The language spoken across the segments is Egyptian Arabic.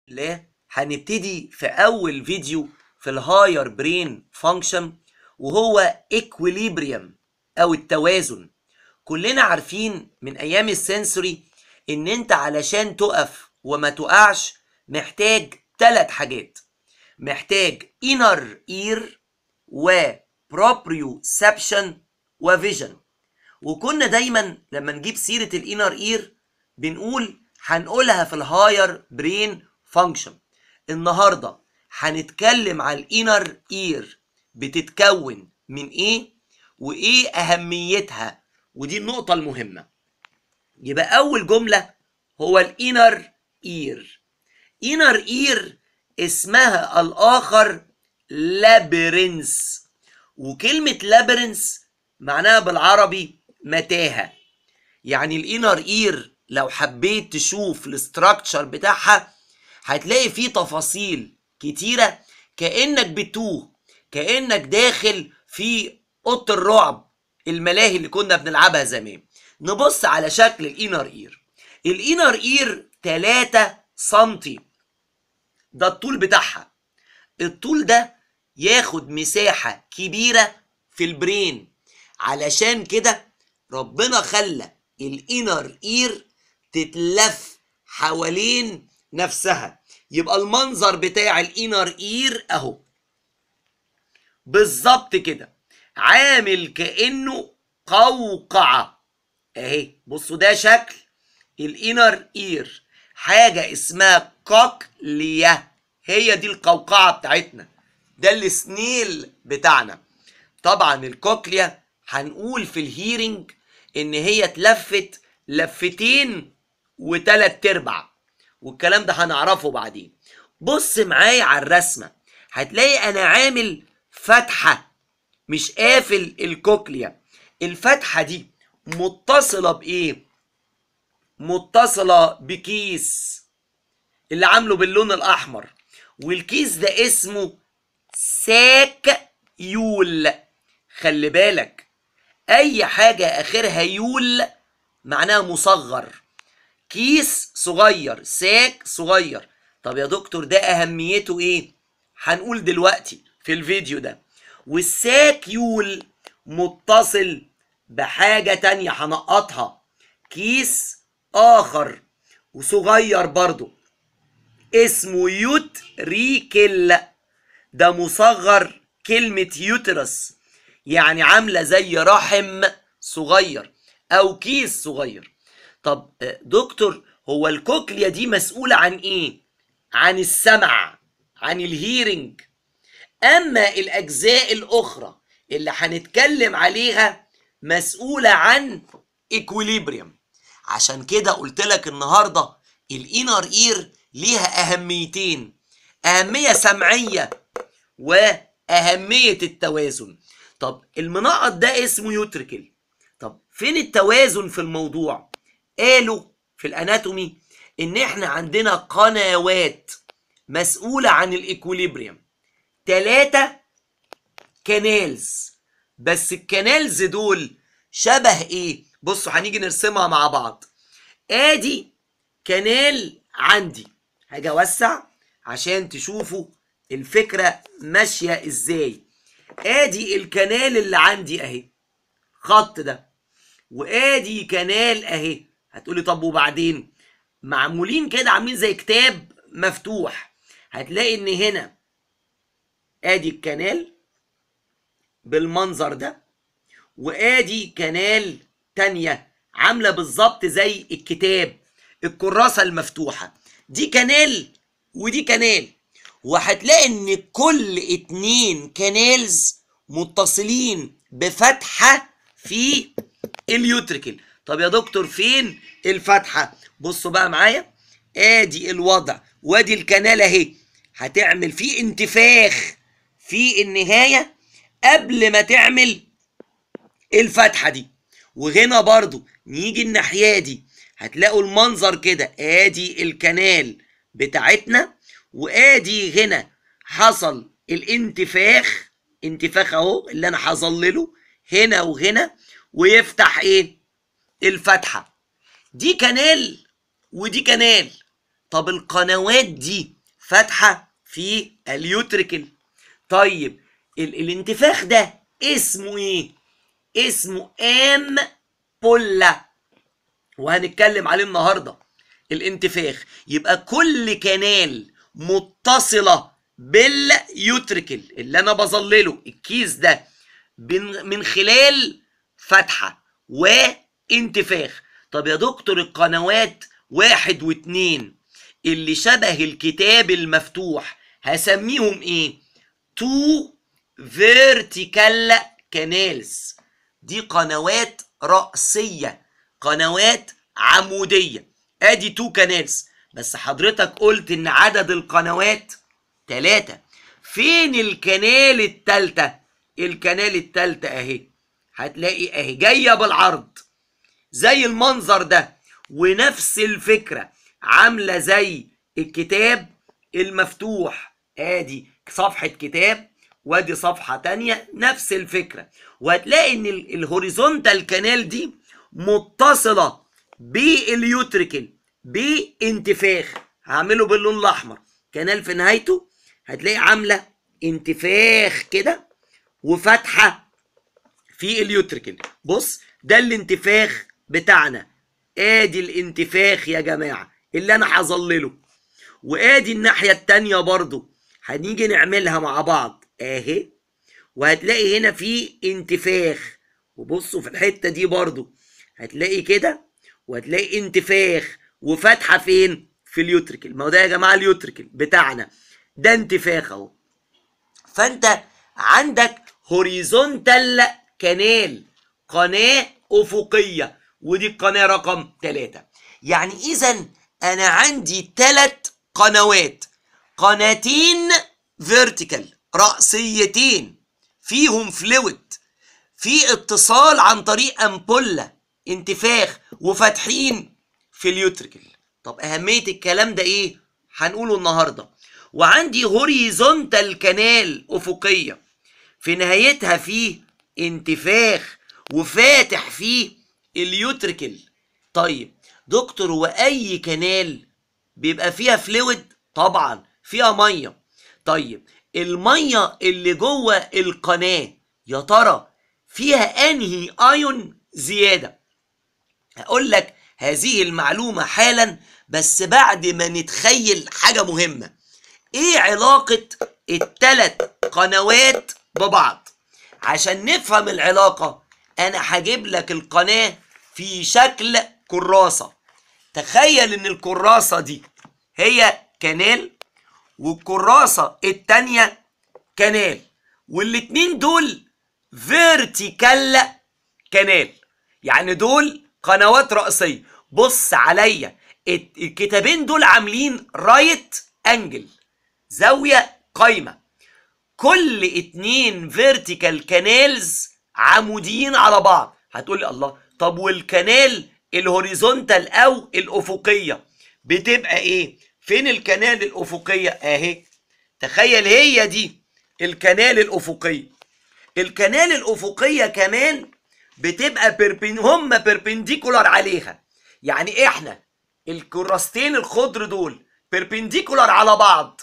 الله هنبتدي في اول فيديو في الهاير برين فانكشن وهو اكويليبريم او التوازن كلنا عارفين من ايام السنسوري ان انت علشان تقف وما تقعش محتاج ثلاث حاجات محتاج inner ear و proprioception وفيجن وكنا دايما لما نجيب سيرة الانر اير بنقول هنقولها في الهاير برين فانكشن النهارده هنتكلم على الانر اير بتتكون من ايه وايه اهميتها ودي النقطة المهمة يبقى اول جملة هو الانر اير انر اير اسمها الاخر لابرنس وكلمة لابرنس معناها بالعربي متاهة يعني الانر اير لو حبيت تشوف الاستراكشر بتاعها هتلاقي فيه تفاصيل كتيرة كأنك بتوه كأنك داخل في اوضه الرعب الملاهي اللي كنا بنلعبها زمان نبص على شكل الانر اير الانر اير 3 سنتي ده الطول بتاعها الطول ده ياخد مساحة كبيرة في البرين علشان كده ربنا خلى الانر اير تتلف حوالين نفسها يبقى المنظر بتاع الانر اير اهو بالظبط كده عامل كانه قوقعه اهي بصوا ده شكل الانر اير حاجه اسمها كوكليا هي دي القوقعه بتاعتنا ده السنيل بتاعنا طبعا الكوكليا هنقول في الهيرنج ان هي اتلفت لفتين وتلات ارباع والكلام ده هنعرفه بعدين بص معايا على الرسمه هتلاقي انا عامل فتحه مش قافل الكوكليا الفتحه دي متصله بايه متصله بكيس اللي عامله باللون الاحمر والكيس ده اسمه ساك يول خلي بالك اي حاجه اخرها يول معناها مصغر كيس صغير ساك صغير طب يا دكتور ده اهميته ايه هنقول دلوقتي في الفيديو ده والساك يول متصل بحاجة تانية هنقطها كيس آخر وصغير برضو اسمه يوتريكل ده مصغر كلمة يوترس يعني عاملة زي رحم صغير أو كيس صغير طب دكتور هو الكوكليا دي مسؤولة عن إيه؟ عن السمع عن الهيرنج أما الأجزاء الأخرى اللي هنتكلم عليها مسؤولة عن إكوليبريم عشان كده قلت لك النهاردة الإنر إير ليها أهميتين أهمية سمعية وأهمية التوازن طب المنقط ده اسمه يوتريكل طب فين التوازن في الموضوع قالوا في الاناتومي ان احنا عندنا قنوات مسؤولة عن الايكوليبريم تلاتة كانالز بس الكانالز دول شبه ايه بصوا هنيجي نرسمها مع بعض ادي كانال عندي هاجي اوسع عشان تشوفوا الفكرة ماشية ازاي ادي الكنال اللي عندي اهي خط ده وادي كنال اهي هتقولي طب وبعدين معمولين كده عاملين زي كتاب مفتوح هتلاقي ان هنا ادي الكنال بالمنظر ده وادي كنال تانية عاملة بالظبط زي الكتاب الكراسة المفتوحة دي كنال ودي كنال وهتلاقي ان كل اتنين كانالز متصلين بفتحة في اليوتريكل طب يا دكتور فين الفتحة بصوا بقى معايا ادي الوضع وادي الكنال اهي هتعمل فيه انتفاخ في النهاية قبل ما تعمل الفتحة دي وهنا برضو نيجي الناحية دي هتلاقوا المنظر كده ادي الكنال بتاعتنا وادي هنا حصل الانتفاخ انتفاخ اهو اللي انا هظلله هنا وهنا ويفتح ايه الفتحه دي كنال ودي كنال طب القنوات دي فتحة في اليوتريكل طيب ال الانتفاخ ده اسمه ايه اسمه ام بولا وهنتكلم عليه النهارده الانتفاخ يبقى كل كنال متصله باليوتريكل اللي انا بظلله الكيس ده بن- من خلال فتحه وانتفاخ طب يا دكتور القنوات واحد واتنين اللي شبه الكتاب المفتوح هسميهم ايه تو فيرتيكال كانالز دي قنوات رأسية قنوات عمودية ادي تو كانالز بس حضرتك قلت ان عدد القنوات تلاتة فين الكنال التالتة الكنال التالتة اهي هتلاقي اهي جاية بالعرض زي المنظر ده ونفس الفكرة عاملة زي الكتاب المفتوح ادي صفحة كتاب وادي صفحة تانية نفس الفكرة وهتلاقي ان ال- الهوريزونتال كانال دي متصلة باليوتريكل بانتفاخ هعمله باللون الاحمر كانال في نهايته هتلاقي عاملة انتفاخ كده وفتحة في اليوتريكل بص ده الانتفاخ بتاعنا ادي الانتفاخ يا جماعة اللي انا هظلله وادي الناحية التانية برضو هنيجي نعملها مع بعض اهي وهتلاقي هنا في انتفاخ وبصوا في الحتة دي برضو هتلاقي كده وهتلاقي انتفاخ وفتحة فين في اليوتريكل ما هو ده يا جماعة اليوتريكل بتاعنا ده انتفاخ اهو فانت عندك هوريزونتال كانال قناة أفقية ودي القناة رقم ثلاثة يعني إذا أنا عندي ثلاث قنوات قناتين فيرتيكال رأسيتين فيهم فلويد في اتصال عن طريق أمبولة انتفاخ وفاتحين في اليوتريكل طب أهمية الكلام ده إيه؟ هنقوله النهاردة وعندي هوريزونتال كانال أفقية في نهايتها فيه انتفاخ وفاتح فيه اليوتريكل طيب دكتور واي كنال بيبقى فيها فلويد طبعا فيها ميه طيب الميه اللي جوه القناه يا ترى فيها انهي ايون زياده هقول لك هذه المعلومه حالا بس بعد ما نتخيل حاجه مهمه ايه علاقه التلات قنوات ببعض عشان نفهم العلاقه انا هجيب لك القناه في شكل كراسه تخيل ان الكراسه دي هي كنال والكراسه التانيه كنال والاتنين دول فيرتيكال كنال يعني دول قنوات رأسية بص عليا الت- الكتابين دول عاملين رايت انجل زاوية قايمة كل اتنين فيرتيكال كانالز عموديين على بعض هتقول لي الله طب والكنال الهوريزونتال او الافقية بتبقى ايه فين الكنال الافقية اهي تخيل هي دي الكنال الافقية الكنال الافقيه كمان بتبقى بيربين هم بيربنديكولار عليها يعني احنا الكراستين الخضر دول بيربنديكولار على بعض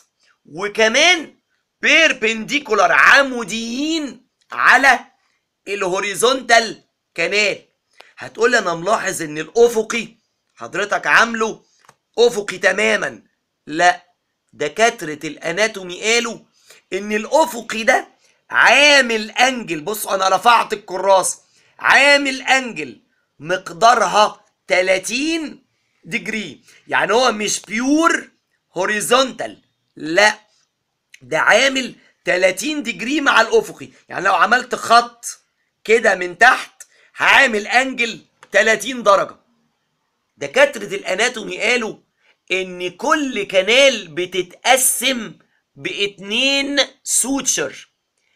وكمان بيربنديكولار عموديين على الهوريزونتال كانال هتقول لي انا ملاحظ ان الافقي حضرتك عامله افقي تماما لا دكاتره الاناتومي قالوا ان الافقي ده عامل انجل بص انا رفعت الكراس عامل انجل مقدارها 30 ديجري يعني هو مش بيور هوريزونتال لا ده عامل 30 ديجري مع الافقي يعني لو عملت خط كده من تحت هعمل انجل 30 درجه دكاتره الاناتومي قالوا ان كل كنال بتتقسم باتنين سوتشر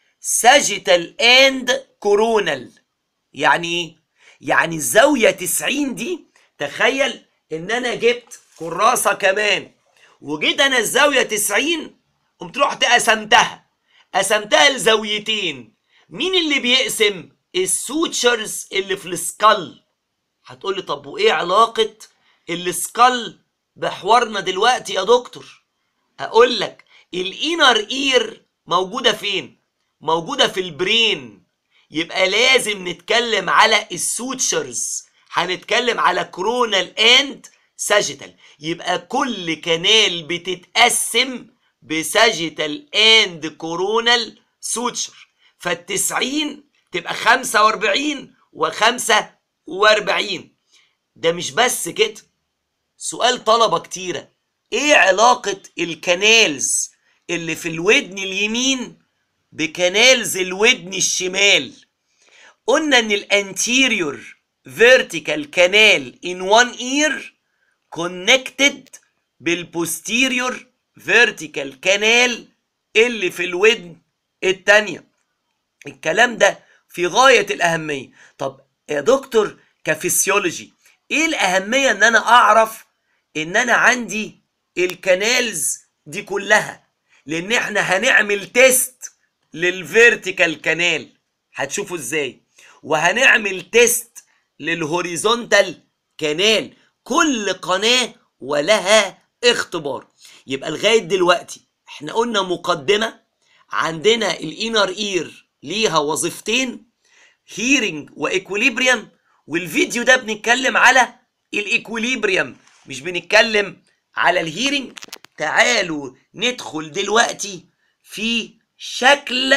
ساجيتال اند كورونال يعني ايه يعني الزاويه 90 دي تخيل ان انا جبت كراسه كمان وجيت انا الزاويه 90 قمت رحت قسمتها قسمتها لزاويتين مين اللي بيقسم السوتشرز اللي في السكال هتقول لي طب وايه علاقه السكال بحوارنا دلوقتي يا دكتور اقول لك الانر اير موجوده فين موجوده في البرين يبقى لازم نتكلم على السوتشرز هنتكلم على كرونال اند ساجيتال يبقى كل كنال بتتقسم بساجيتال اند كورونال سوتشر فالتسعين تبقى خمسة واربعين وخمسة واربعين ده مش بس كده سؤال طلبة كتيرة ايه علاقة الكنالز اللي في الودن اليمين بكنالز الودن الشمال قلنا ان الانتيريور فيرتيكال كانال in one ear connected بالبوستيريور فيرتيكال كانال اللي في الودن التانية الكلام ده في غاية الأهمية طب يا دكتور كفسيولوجي ايه الأهمية ان انا اعرف ان انا عندي الكنالز دي كلها لان احنا هنعمل تيست للفيرتيكال كانال هتشوفوا ازاي وهنعمل تيست للهوريزونتال كانال كل قناة ولها اختبار يبقى لغاية دلوقتي احنا قلنا مقدمة عندنا الانر اير ليها وظيفتين هيرنج وايكوليبريم والفيديو ده بنتكلم على الايكوليبريم مش بنتكلم على الهيرنج تعالوا ندخل دلوقتي في شكل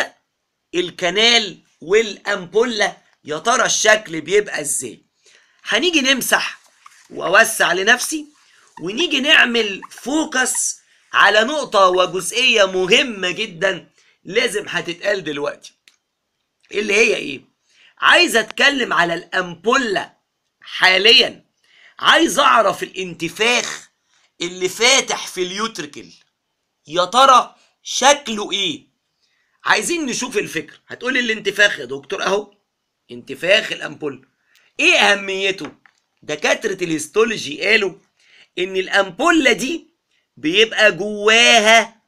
الكنال والامبولة يا ترى الشكل بيبقى ازاي هنيجي نمسح واوسع لنفسي ونيجي نعمل فوكس على نقطة وجزئية مهمة جدا لازم هتتقال دلوقتي اللي هي ايه عايز اتكلم على الامبولة حاليا عايز اعرف الانتفاخ اللي فاتح في اليوتريكل يا ترى شكله ايه عايزين نشوف الفكرة هتقولي الانتفاخ يا دكتور اهو انتفاخ الامبول ايه اهميته دكاترة الهيستولوجي قالوا ان الامبولة دي بيبقى جواها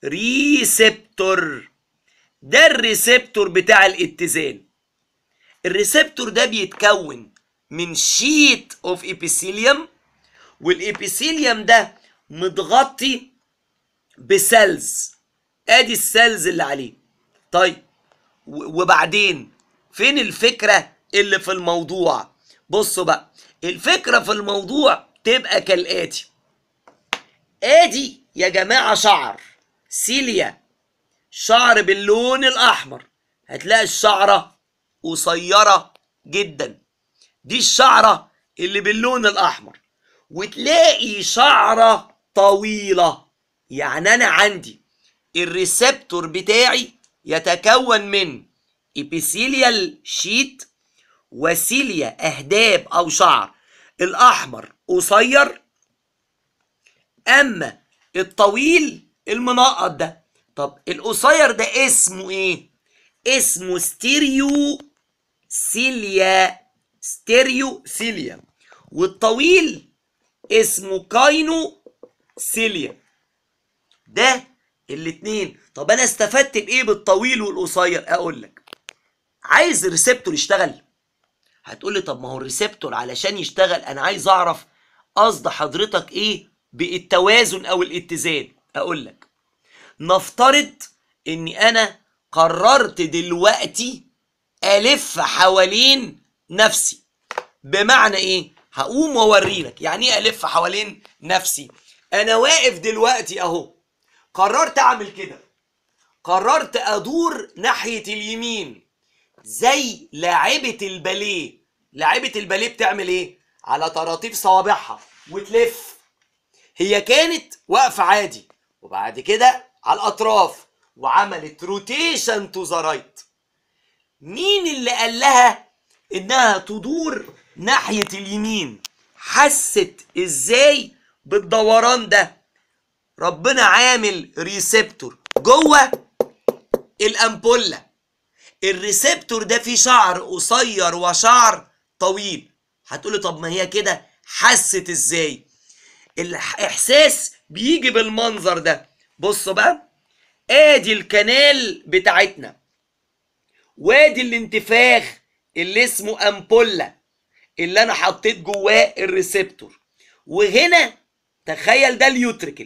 ريسبتور ده الريسبتور بتاع الاتزان الريسبتور ده بيتكون من شيت اوف ابيثيليوم والابيثيليوم ده متغطي بسيلز ادي السيلز اللي عليه طيب و- وبعدين فين الفكرة اللي في الموضوع بصوا بقى الفكرة في الموضوع تبقى كالآتي ادي يا جماعة شعر سيليا شعر باللون الأحمر هتلاقي الشعرة قصيرة جدا دي الشعرة اللي باللون الأحمر وتلاقي شعرة طويلة يعني أنا عندي الريسبتور بتاعي يتكون من ابيثيليال شيت وسيليا اهداب او شعر الاحمر قصير اما الطويل المنقط ده طب القصير ده اسمه ايه اسمه ستيريو سيليا ستيريو سيليا والطويل اسمه كاينو سيليا ده الاتنين طب انا استفدت بايه بالطويل والقصير اقول لك عايز الريسبتور يشتغل هتقول لي طب ما هو الريسبتور علشان يشتغل انا عايز اعرف قصد حضرتك ايه بالتوازن او الاتزان اقول لك نفترض اني انا قررت دلوقتي الف حوالين نفسي بمعنى ايه هقوم واوريلك يعني ايه الف حوالين نفسي انا واقف دلوقتي اهو قررت اعمل كده قررت ادور ناحيه اليمين زي لاعبه الباليه لاعبه الباليه بتعمل ايه على طراطيف صوابعها وتلف هي كانت واقفه عادي وبعد كده على الاطراف وعملت روتيشن تو ذا رايت مين اللي قال لها انها تدور ناحيه اليمين حست ازاي بالدوران ده ربنا عامل ريسبتور جوه الامبوله الريسبتور ده فيه شعر قصير وشعر طويل هتقولي طب ما هي كده حست ازاي الاحساس بيجي بالمنظر ده بصوا بقى ادي الكنال بتاعتنا وادي الانتفاخ اللي اسمه امبولا اللي انا حطيت جواه الريسبتور وهنا تخيل ده اليوتريكل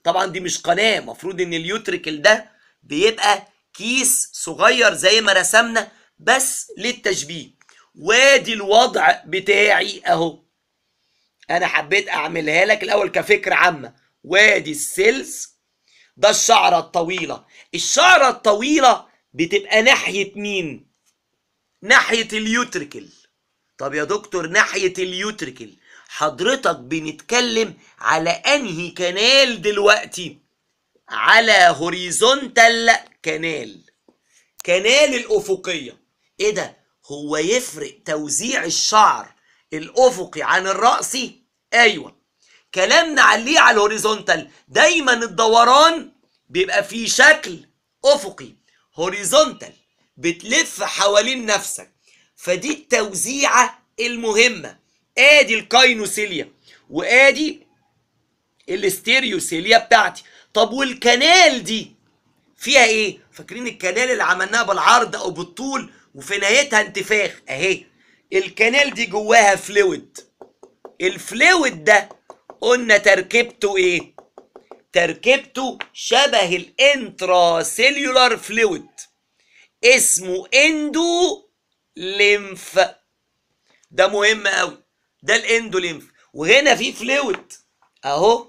طبعا دي مش قناه المفروض ان اليوتريكل ده بيبقى كيس صغير زي ما رسمنا بس للتشبيه وادي الوضع بتاعي اهو انا حبيت اعملها لك الاول كفكره عامه وادي السيلز ده الشعره الطويله الشعره الطويله بتبقى ناحيه مين ناحيه اليوتريكل طب يا دكتور ناحيه اليوتريكل حضرتك بنتكلم على انهي كنال دلوقتي على هوريزونتال كنال كنال الافقيه ايه ده هو يفرق توزيع الشعر الافقي عن الراسي ايوه كلامنا عليه على الهوريزونتال دايما الدوران بيبقى في شكل افقي هوريزونتال بتلف حوالين نفسك فدي التوزيعه المهمه ادي الكاينوسيليا وادي الاستيريوسيليا بتاعتي طب والكنال دي فيها ايه فاكرين الكنال اللي عملناها بالعرض او بالطول وفي نهايتها انتفاخ اهي الكنال دي جواها فلويد الفلويد ده قلنا تركيبته ايه تركيبته شبه الانتراسيلولار فلويد اسمه اندو ليمف ده مهم قوي ده الاندوليمف وهنا في فلويد اهو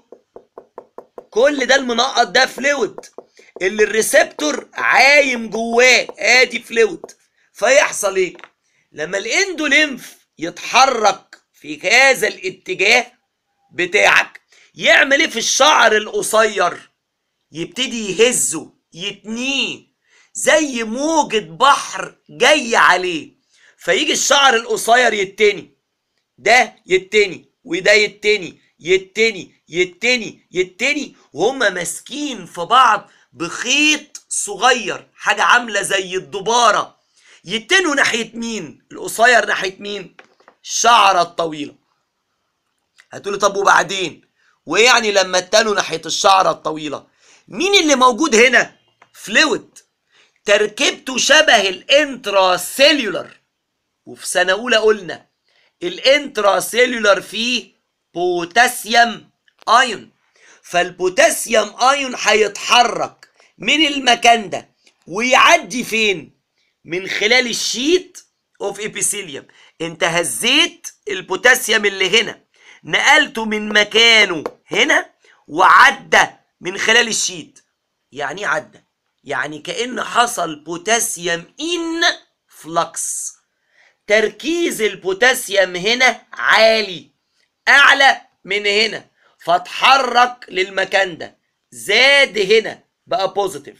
كل ده المنقط ده فلويد اللي الريسبتور عايم جواه ادي فلويد فيحصل ايه لما الاندوليمف يتحرك في هذا الاتجاه بتاعك يعمل ايه في الشعر القصير يبتدي يهزه يتنيه زي موجة بحر جاي عليه فيجي الشعر القصير يتني ده يتني وده يتني يتني يتني يتني وهم ماسكين في بعض بخيط صغير حاجة عاملة زي الدبارة يتنوا ناحية مين القصير ناحية مين الشعرة الطويلة هتقولي طب وبعدين وايه يعني لما اتنوا ناحية الشعرة الطويلة مين اللي موجود هنا فلويد تركيبته شبه الانتراسيلولر وفي سنة أولى قلنا الانتراسيلولر فيه بوتاسيوم ايون فالبوتاسيوم ايون هيتحرك من المكان ده ويعدي فين من خلال الشيت اوف ابيثيليوم انت هزيت البوتاسيوم اللي هنا نقلته من مكانه هنا وعدى من خلال الشيت يعني ايه عدى يعني كأن حصل بوتاسيوم ان فلكس تركيز البوتاسيوم هنا عالي اعلى من هنا فاتحرك للمكان ده زاد هنا بقى بوزيتيف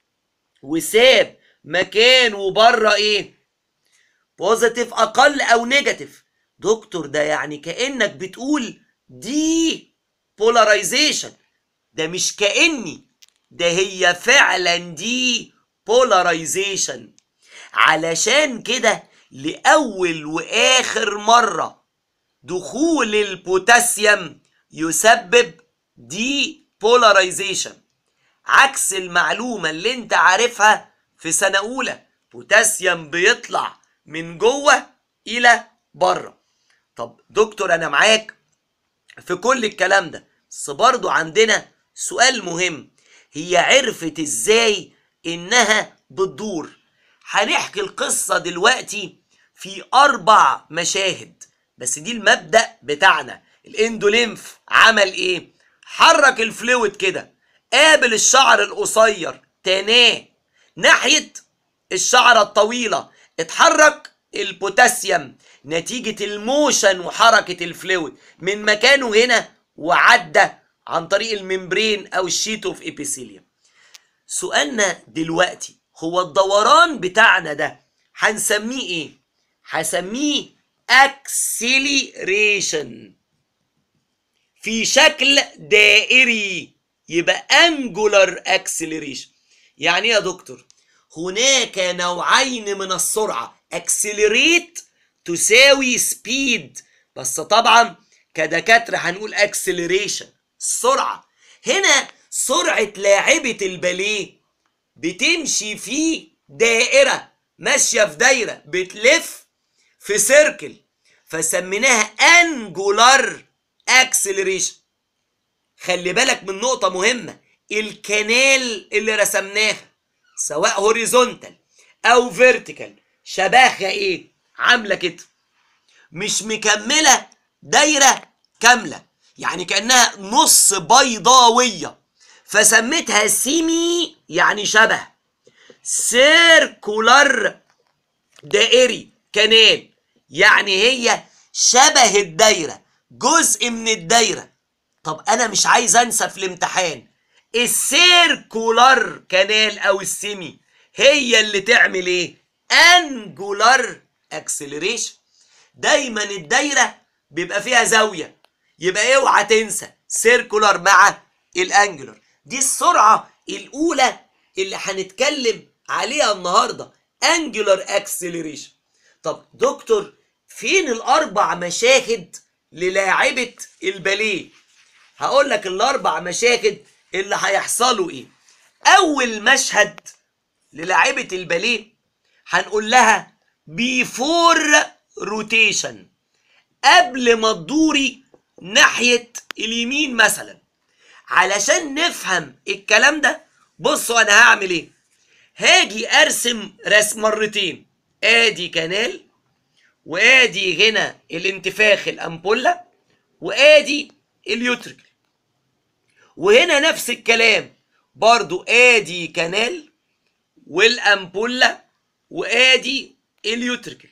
وساب مكانه بره ايه بوزيتيف اقل او نيجاتيف دكتور ده يعني كانك بتقول دي بولاريزيشن ده مش كاني ده هي فعلا دي بولاريزيشن علشان كده لاول واخر مره دخول البوتاسيوم يسبب دي بولاريزيشن عكس المعلومه اللي انت عارفها في سنه اولى بوتاسيوم بيطلع من جوه الى بره طب دكتور انا معاك في كل الكلام ده بس برضو عندنا سؤال مهم هي عرفت ازاي انها بتدور هنحكي القصة دلوقتي في اربع مشاهد بس دي المبدأ بتاعنا الاندوليمف عمل ايه حرك الفلويد كده قابل الشعر القصير تناه ناحية الشعرة الطويلة اتحرك البوتاسيوم نتيجة الموشن وحركة الفلويد من مكانه هنا وعدى عن طريق الممبرين او الشيت اوف ابيثيليوم سؤالنا دلوقتي هو الدوران بتاعنا ده هنسميه ايه هسميه اكسلريشن في شكل دائري يبقى انجولار اكسلريشن يعني ايه يا دكتور هناك نوعين من السرعه اكسلريت تساوي سبيد بس طبعا كدكاتره هنقول اكسلريشن السرعه هنا سرعه لاعبه الباليه بتمشي في دائره ماشيه في دايره بتلف في سيركل فسميناها انجولار اكسلريشن خلي بالك من نقطة مهمة الكنال اللي رسمناها سواء هوريزونتال او فيرتيكال شبهها ايه عاملة كده مش مكملة دايرة كاملة يعني كأنها نص بيضاوية فسميتها سيمي يعني شبه سيركولار دائري كنال يعني هي شبه الدايرة جزء من الدايرة طب أنا مش عايز أنسى في الامتحان السيركولار كنال أو السيمي هي اللي تعمل إيه؟ أنجولار أكسلريشن دايما الدايرة بيبقى فيها زاوية يبقى اوعى تنسى سيركولار مع الانجلر دي السرعة الأولى اللي هنتكلم عليها النهاردة انجلر اكسلريشن طب دكتور فين الأربع مشاهد للاعبة الباليه هقول لك الأربع مشاهد اللي هيحصلوا إيه أول مشهد للاعبة الباليه هنقول لها بيفور روتيشن قبل ما تدوري ناحية اليمين مثلا علشان نفهم الكلام ده بصوا انا هعمل ايه هاجي ارسم رسم مرتين ادي كنال وادي هنا الانتفاخ الامبولة وادي اليوتريكل وهنا نفس الكلام برضو ادي كنال والامبولة وادي اليوتريكل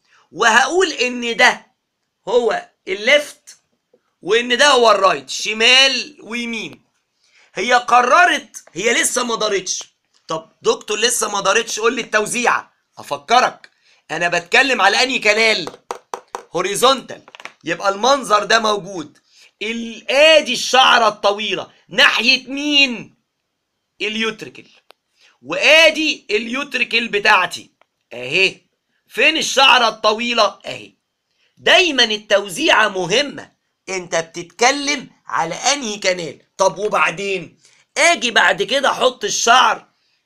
وهقول ان ده هو الليفت وان ده هو الرايت شمال ويمين هي قررت هي لسه ما دارتش طب دكتور لسه ما دارتش قول لي التوزيعه افكرك انا بتكلم على انهي كنال هوريزونتال يبقى المنظر ده موجود ال- ادي الشعره الطويله ناحيه مين اليوتريكل وادي اليوتريكل بتاعتي اهي فين الشعره الطويله اهي دايما التوزيعه مهمه انت بتتكلم على انهي كنال طب وبعدين اجي بعد كده احط الشعر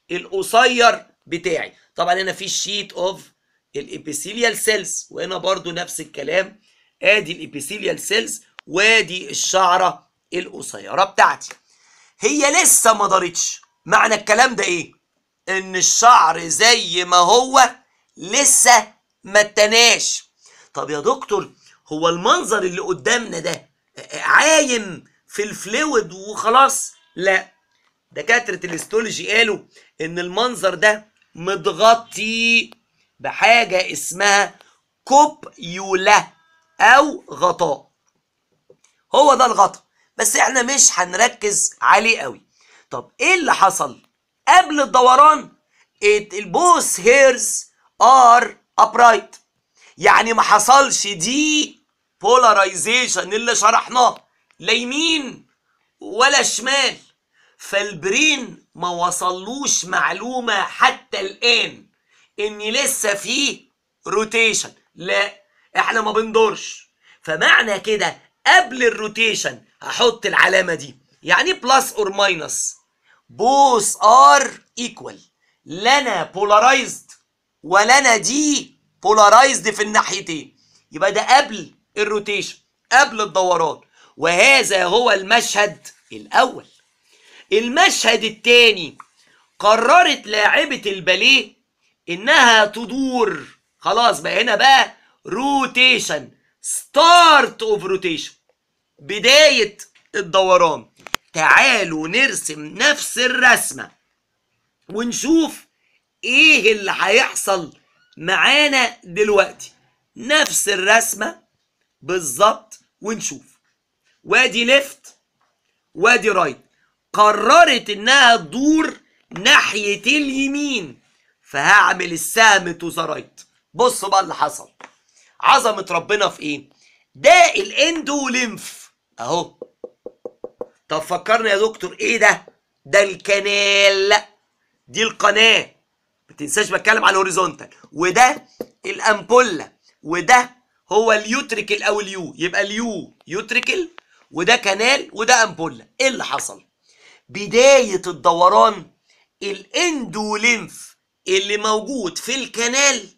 القصير بتاعي طبعا هنا في الشيت اوف الابيثيليال سيلز وهنا برضو نفس الكلام ادي الابيثيليال سيلز وادي الشعره القصيره بتاعتي هي لسه ما دارتش معنى الكلام ده ايه ان الشعر زي ما هو لسه ما اتناش طب يا دكتور هو المنظر اللي قدامنا ده عايم في الفلويد وخلاص لا دكاترة الاستولوجي قالوا ان المنظر ده متغطي بحاجة اسمها كوبيولا او غطاء هو ده الغطاء بس احنا مش هنركز عليه قوي طب ايه اللي حصل قبل الدوران البوس هيرز ار ابرايت يعني ما حصلش دي بولاريزيشن اللي شرحناه لا يمين ولا شمال فالبرين ما وصلوش معلومة حتى الآن إن لسه فيه روتيشن لا احنا ما بندورش فمعنى كده قبل الروتيشن هحط العلامة دي يعني بلس اور ماينس بوث ار ايكوال لنا بولارايزد ولنا دي بولارايزد في الناحيتين يبقى ده قبل الروتيشن قبل الدوران وهذا هو المشهد الاول المشهد الثاني قررت لاعبة الباليه انها تدور خلاص بقى هنا بقى روتيشن ستارت اوف روتيشن بداية الدوران تعالوا نرسم نفس الرسمة ونشوف ايه اللي هيحصل معانا دلوقتي نفس الرسمة بالظبط ونشوف وادي ليفت وادي رايت قررت انها تدور ناحية اليمين فهعمل السهم تو ذا رايت بصوا بقى اللي حصل عظمة ربنا في ايه ده الاندو ليمف اهو طب فكرنا يا دكتور ايه ده ده الكنال دي القناة ما تنساش بتكلم على الهوريزونتال وده الامبولة وده هو اليوتريكل او اليو يبقى اليو يوتريكل وده كنال وده امبولة ايه اللي حصل بداية الدوران الاندوليمف اللي موجود في الكنال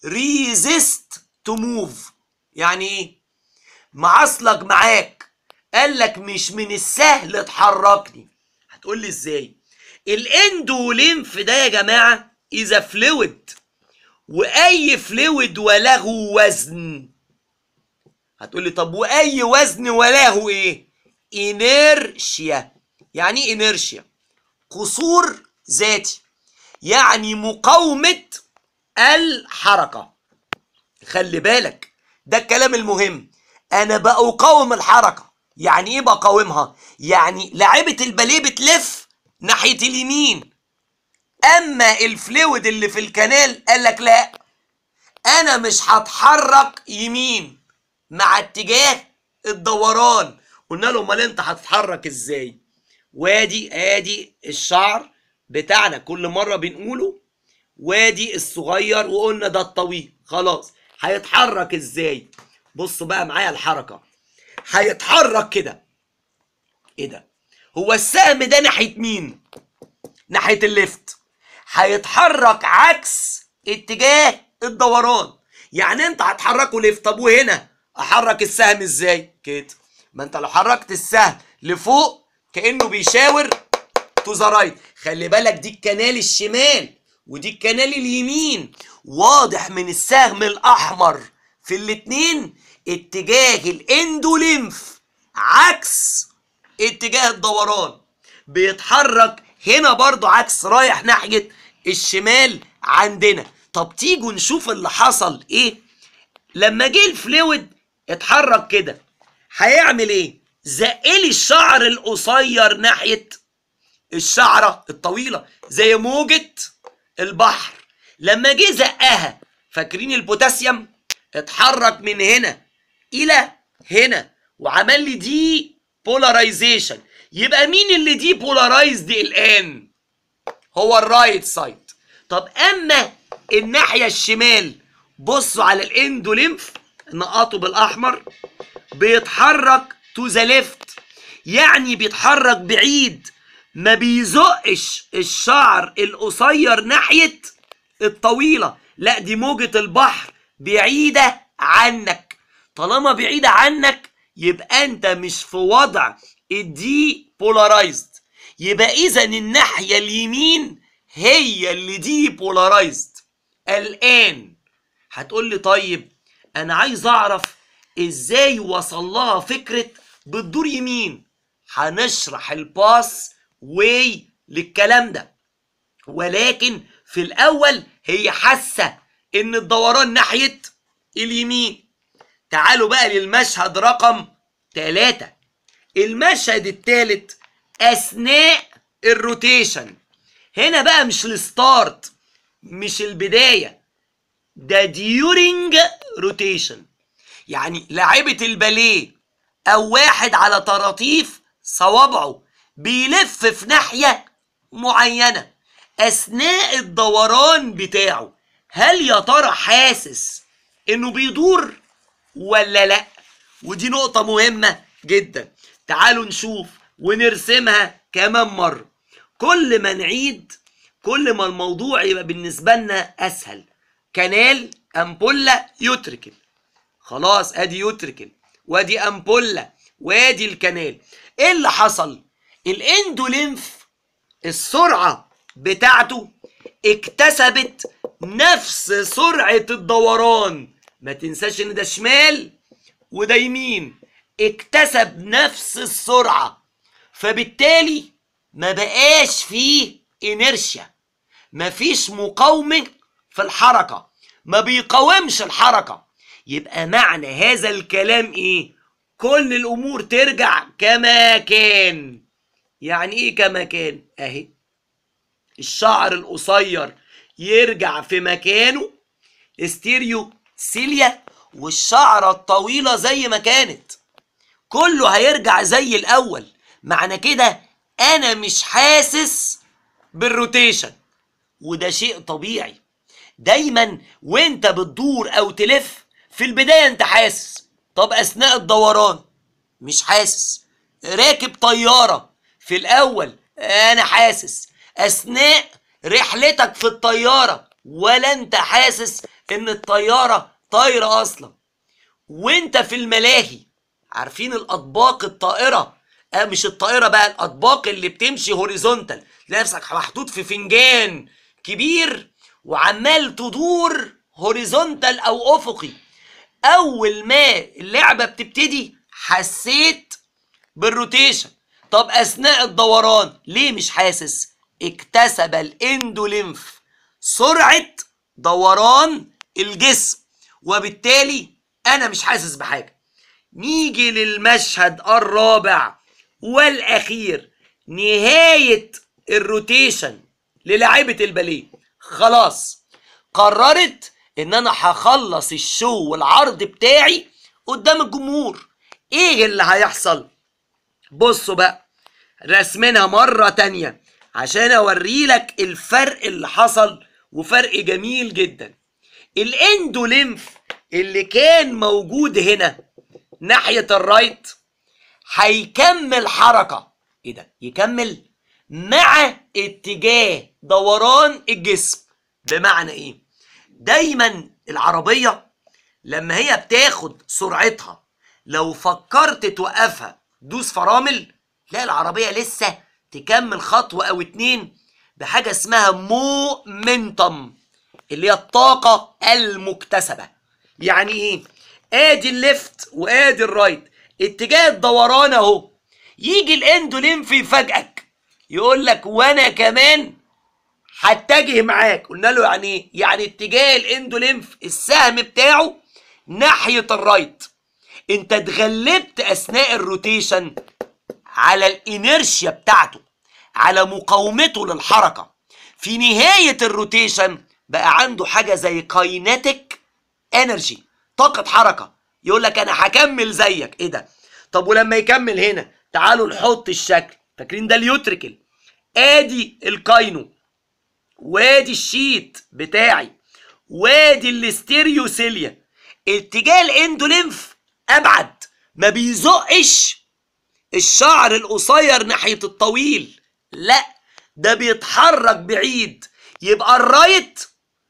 ريزيست تو موف يعني ايه معصلك معاك قال لك مش من السهل تحركني هتقول لي ازاي الاندوليمف ده يا جماعه اذا فلويد واي فلويد وله وزن هتقول لي طب واي وزن وله ايه انيرشيا يعني ايه انيرشيا قصور ذاتي يعني مقاومه الحركه خلي بالك ده الكلام المهم انا بقاوم الحركه يعني ايه بقاومها يعني لعيبه الباليه بتلف ناحيه اليمين اما الفلويد اللي في الكنال قال لك لا انا مش هتحرك يمين مع اتجاه الدوران قلنا له امال انت هتتحرك ازاي وادي ادي الشعر بتاعنا كل مره بنقوله وادي الصغير وقلنا ده الطويل خلاص هيتحرك ازاي بصوا بقى معايا الحركه هيتحرك كده ايه ده هو السهم ده ناحيه مين ناحيه الليفت هيتحرك عكس اتجاه الدوران يعني انت هتحركه ليفت طب وهنا احرك السهم ازاي كده ما انت لو حركت السهم لفوق كانه بيشاور تو ذا رايت خلي بالك دي الكنال الشمال ودي الكنال اليمين واضح من السهم الاحمر في الاتنين اتجاه الاندوليمف عكس اتجاه الدوران بيتحرك هنا برضو عكس رايح ناحية الشمال عندنا طب تيجوا نشوف اللي حصل ايه لما جه الفلويد اتحرك كده هيعمل ايه زقلي الشعر القصير ناحية الشعرة الطويلة زي موجة البحر لما جه زقها فاكرين البوتاسيوم اتحرك من هنا الى هنا وعمل لي دي بولاريزيشن يبقى مين اللي دي بولارايزد الان هو الرايت سايد طب اما الناحيه الشمال بصوا على الاندوليمف نقطه بالاحمر بيتحرك تو ذا ليفت يعني بيتحرك بعيد ما بيزقش الشعر القصير ناحيه الطويله لا دي موجه البحر بعيده عنك طالما بعيده عنك يبقى انت مش في وضع الدي بولارايزد يبقى اذا الناحيه اليمين هي اللي دي بولارايزد الان هتقول لي طيب انا عايز اعرف ازاي وصل لها فكره بتدور يمين هنشرح الباس واي للكلام ده ولكن في الاول هي حاسه ان الدوران ناحيه اليمين تعالوا بقى للمشهد رقم ثلاثة المشهد الثالث اثناء الروتيشن هنا بقى مش الستارت مش البدايه ده ديورنج روتيشن يعني لاعيبه الباليه او واحد على طراطيف صوابعه بيلف في ناحيه معينه اثناء الدوران بتاعه هل يا ترى حاسس انه بيدور ولا لا ودي نقطه مهمه جدا تعالوا نشوف ونرسمها كمان مره كل ما نعيد كل ما الموضوع يبقى بالنسبه لنا اسهل كنال امبولا يوتريكل خلاص ادي يوتريكل وادي امبولا وادي الكنال ايه اللي حصل الاندولينف السرعه بتاعته اكتسبت نفس سرعه الدوران ما تنساش ان ده شمال وده يمين اكتسب نفس السرعه فبالتالي ما بقاش فيه انيرشيا مفيش مقاومه في الحركه ما بيقاومش الحركه يبقى معنى هذا الكلام ايه كل الامور ترجع كما كان يعني ايه كما كان اهي الشعر القصير يرجع في مكانه استيريو سيليا والشعرة الطويلة زي ما كانت كله هيرجع زي الأول معنى كده أنا مش حاسس بالروتيشن وده شيء طبيعي دايما وانت بتدور او تلف في البداية انت حاسس طب اثناء الدوران مش حاسس راكب طيارة في الاول انا حاسس اثناء رحلتك في الطيارة ولا انت حاسس ان الطيارة طايرة اصلا وانت في الملاهي عارفين الاطباق الطائره آه مش الطائره بقى الاطباق اللي بتمشي هوريزونتال تلاقي نفسك محطوط في فنجان كبير وعمال تدور هوريزونتال او افقي اول ما اللعبه بتبتدي حسيت بالروتيشن طب اثناء الدوران ليه مش حاسس اكتسب الاندوليمف سرعه دوران الجسم وبالتالي انا مش حاسس بحاجه نيجي للمشهد الرابع والاخير نهايه الروتيشن للاعيبه الباليه خلاص قررت ان انا هخلص الشو والعرض بتاعي قدام الجمهور ايه اللي هيحصل بصوا بقى رسمينها مرة تانية عشان اوريلك الفرق اللي حصل وفرق جميل جدا الاندوليمف اللي كان موجود هنا ناحية الرايت هيكمل حركة ايه ده يكمل مع اتجاه دوران الجسم بمعنى ايه دايما العربية لما هي بتاخد سرعتها لو فكرت توقفها دوس فرامل لا العربية لسه تكمل خطوة او اتنين بحاجة اسمها مومنتم اللي هي الطاقة المكتسبة يعني ايه ادي الليفت وادي الرايت اتجاه الدوران اهو يجي الاندوليمف يفاجئك يقول لك وانا كمان هتجه معاك قلنا له يعني ايه يعني اتجاه الاندوليمف السهم بتاعه ناحية الرايت انت اتغلبت اثناء الروتيشن على الانيرشيا بتاعته على مقاومته للحركة في نهاية الروتيشن بقى عنده حاجة زي كايناتيك انرجي طاقة حركة يقول لك انا هكمل زيك ايه ده طب ولما يكمل هنا تعالوا نحط الشكل فاكرين ده اليوتريكل ادي الكاينو وادي الشيت بتاعي وادي الاستيريوسيليا اتجاه الاندوليمف ابعد ما بيزقش الشعر القصير ناحية الطويل لا ده بيتحرك بعيد يبقى الرايت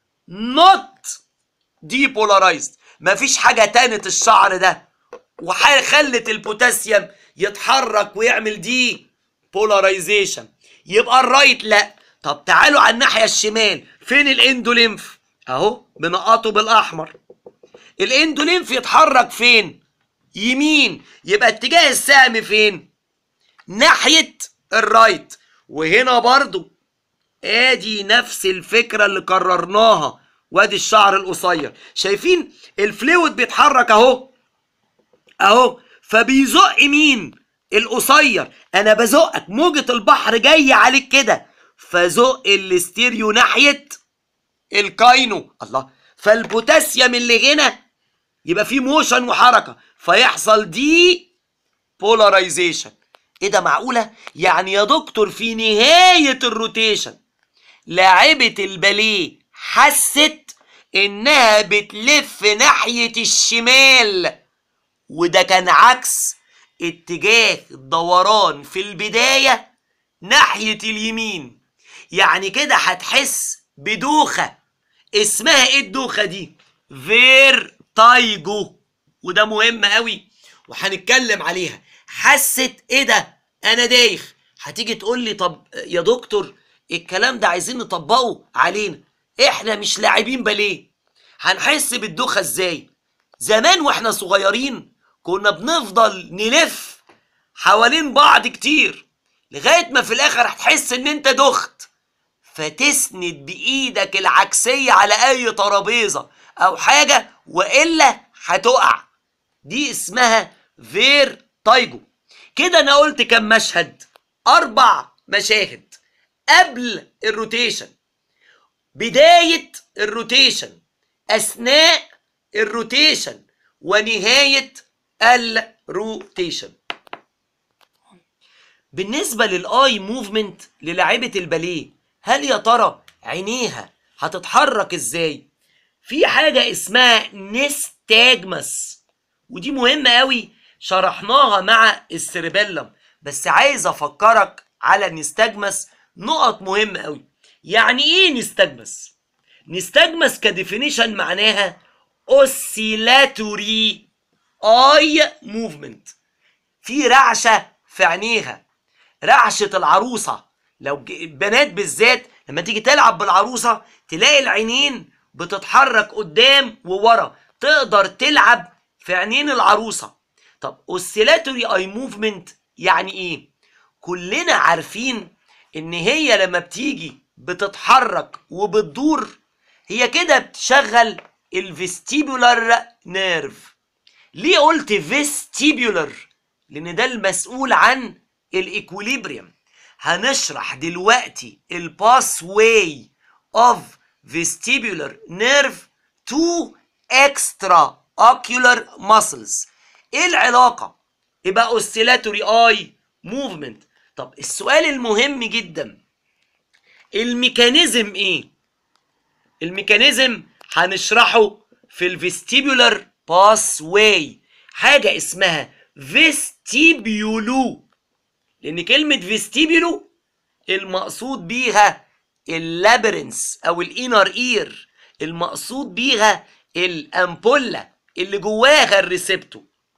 نوت ديبولارايزد مفيش حاجة تانت الشعر ده وخلت البوتاسيوم يتحرك ويعمل دي بولاريزيشن يبقى الرايت لا طب تعالوا على الناحية الشمال فين الاندوليمف اهو بنقطه بالاحمر الاندوليمف يتحرك فين يمين يبقى اتجاه السهم فين ناحية الرايت وهنا برضو ادي نفس الفكرة اللي قررناها وادي الشعر القصير شايفين الفلويد بيتحرك اهو اهو فبيزق مين القصير انا بزقك موجة البحر جاية عليك كده فزق الاستيريو ناحية الكاينو الله فالبوتاسيوم اللي هنا يبقى فيه موشن وحركة فيحصل دي بولاريزيشن ايه ده معقولة يعني يا دكتور في نهاية الروتيشن لاعبة الباليه حست انها بتلف ناحية الشمال وده كان عكس اتجاه الدوران في البداية ناحية اليمين يعني كده هتحس بدوخة اسمها ايه الدوخة دي فيرتايجو وده مهم قوي وهنتكلم عليها حست ايه ده انا دايخ هتيجي تقول لي طب يا دكتور الكلام ده عايزين نطبقه علينا احنا مش لاعبين باليه هنحس بالدوخة ازاي زمان واحنا صغيرين كنا بنفضل نلف حوالين بعض كتير لغاية ما في الاخر هتحس ان انت دخت فتسند بايدك العكسية على اي ترابيزة او حاجة والا هتقع دي اسمها فير تايجو كده انا قلت كم مشهد اربع مشاهد قبل الروتيشن بداية الروتيشن اثناء الروتيشن ونهاية الروتيشن بالنسبة للاي موفمنت للاعيبة الباليه هل يا ترى عينيها هتتحرك ازاي في حاجة اسمها نستاجمس ودي مهمة قوي شرحناها مع السيربيلم بس عايز افكرك على نستاجمس نقط مهمة قوي يعني ايه نستاجمس نستاجمس كديفينيشن معناها اوسيلاتوري اي موفمنت في رعشه في عينيها رعشه العروسه لو ج- البنات بالذات لما تيجي تلعب بالعروسه تلاقي العينين بتتحرك قدام وورا تقدر تلعب في عينين العروسه طب اوسيلاتوري اي موفمنت يعني ايه كلنا عارفين ان هي لما بتيجي بتتحرك وبتدور هي كده بتشغل الفيستيبولار نيرف ليه قلت فيستيبولار لان ده المسؤول عن الايكوليبريم هنشرح دلوقتي الباس واي اوف vestibular nerve to extra ocular muscles ايه العلاقة يبقى oscillatory eye movement طب السؤال المهم جدا الميكانيزم ايه الميكانيزم هنشرحه في الفيستيبولار باس واي حاجة اسمها فيستيبيولو لان كلمة فيستيبيولو المقصود بيها اللابرنس او الانر اير المقصود بيها الامبولا اللي جواها الريسبتو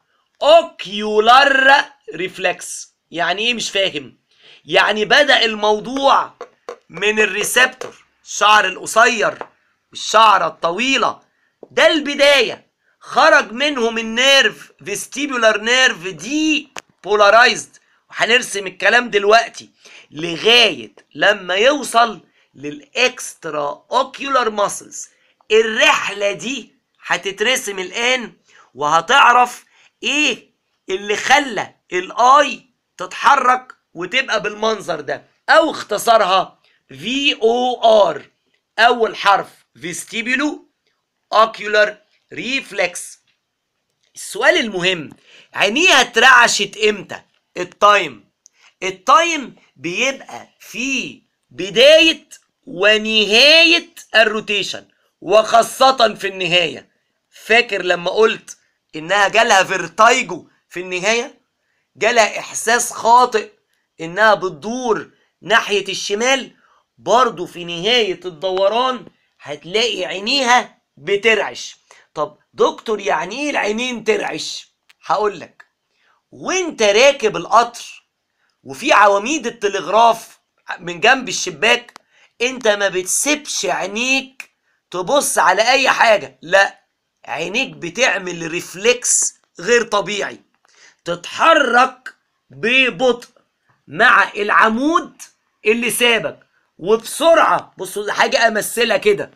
اوكيولار ريفلكس يعني ايه مش فاهم يعني بدأ الموضوع من الريسبتور الشعر القصير والشعرة الطويلة ده البداية خرج منهم النيرف فيستيبولار نيرف دي بولارايزد وهنرسم الكلام دلوقتي لغاية لما يوصل للاكسترا اوكيولار ماسلز الرحلة دي هتترسم الآن وهتعرف ايه اللي خلى الاي تتحرك وتبقى بالمنظر ده او اختصارها في او ار اول حرف فيستيبولو اوكيولار ريفلكس السؤال المهم عينيها اترعشت امتى التايم التايم بيبقى في بداية ونهاية الروتيشن وخاصة في النهاية فاكر لما قلت انها جالها فيرتايجو في النهاية جالها احساس خاطئ انها بتدور ناحية الشمال برضو في نهاية الدوران هتلاقي عينيها بترعش طب دكتور يعني ايه العينين ترعش هقول لك وانت راكب القطر وفي عواميد التلغراف من جنب الشباك انت ما بتسيبش عينيك تبص على اي حاجة لا عينيك بتعمل ريفلكس غير طبيعي تتحرك ببطء مع العمود اللي سابك وبسرعة بصوا حاجة امثلها كده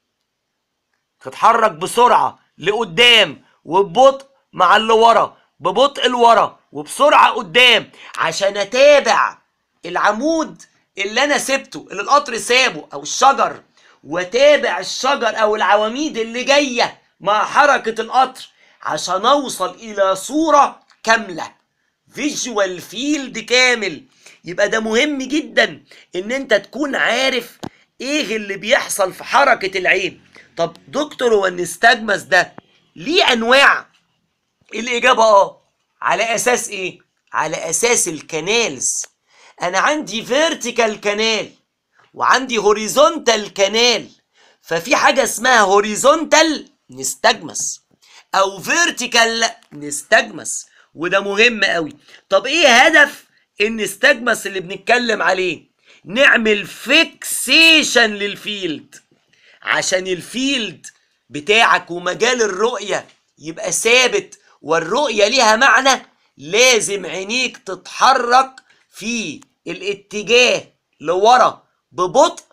تتحرك بسرعة لقدام وببطء مع اللي ورا ببطء لورا وبسرعة قدام عشان اتابع العمود اللي انا سبته اللي القطر سابه او الشجر واتابع الشجر او العواميد اللي جاية مع حركة القطر عشان اوصل الى صورة كاملة فيجوال فيلد كامل يبقى ده مهم جدا ان انت تكون عارف ايه اللي بيحصل في حركة العين طب دكتور هو النستجمس ده ليه انواع الاجابة اه على اساس ايه على اساس الكنالز انا عندي فيرتيكال كانال وعندي هوريزونتال كانال ففي حاجة اسمها هوريزونتال نستجمس او فيرتيكال نستجمس وده مهم قوي طب ايه هدف النستجمس اللي بنتكلم عليه نعمل فيكسيشن للفيلد عشان الفيلد بتاعك ومجال الرؤية يبقى ثابت والرؤية ليها معنى لازم عينيك تتحرك في الاتجاه لورا ببطء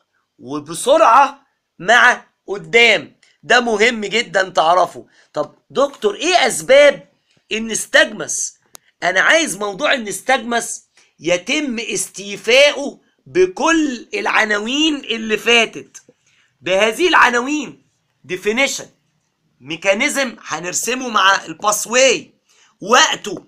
وبسرعة مع قدام ده مهم جدا تعرفه طب دكتور ايه اسباب النستجمس انا عايز موضوع النستجمس يتم استيفائه بكل العناوين اللي فاتت بهذه العناوين definition ميكانيزم هنرسمه مع الباسواي وقته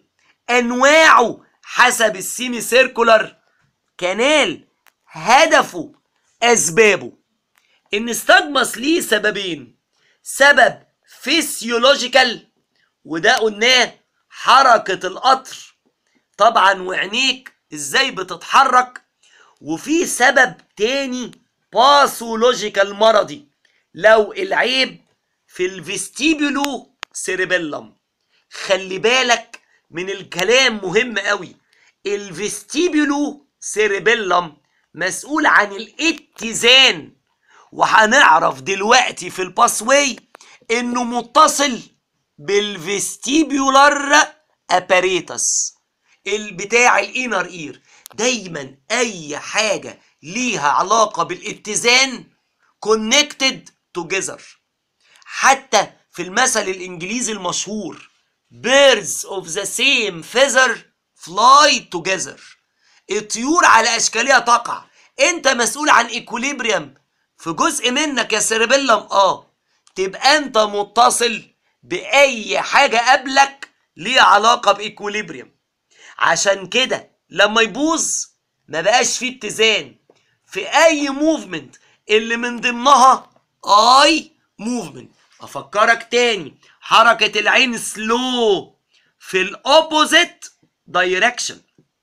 انواعه حسب السيمي سيركولار كانال هدفه اسبابه النستجمس ليه سببين سبب فيسيولوجيكال وده قلناه حركة القطر طبعا وعينيك ازاي بتتحرك وفي سبب تاني باثولوجيكال مرضي لو العيب في الفيستيبولو سيريبيلم خلي بالك من الكلام مهم قوي الفيستيبولو سيربيلم مسؤول عن الاتزان وهنعرف دلوقتي في الباسواي انه متصل بالفيستيبولار اباريتس البتاع الانر اير دايما اي حاجه ليها علاقه بالاتزان connected together حتى في المثل الانجليزي المشهور birds of the same feather fly together الطيور على اشكالها تقع انت مسؤول عن ايكوليبريم في جزء منك يا سيربيلم اه تبقى انت متصل باي حاجه قبلك ليها علاقه بايكوليبريم عشان كده لما يبوظ ما بقاش فيه اتزان في اي موفمنت اللي من ضمنها اي موفمنت افكرك تاني حركه العين سلو في الاوبوزيت دايركشن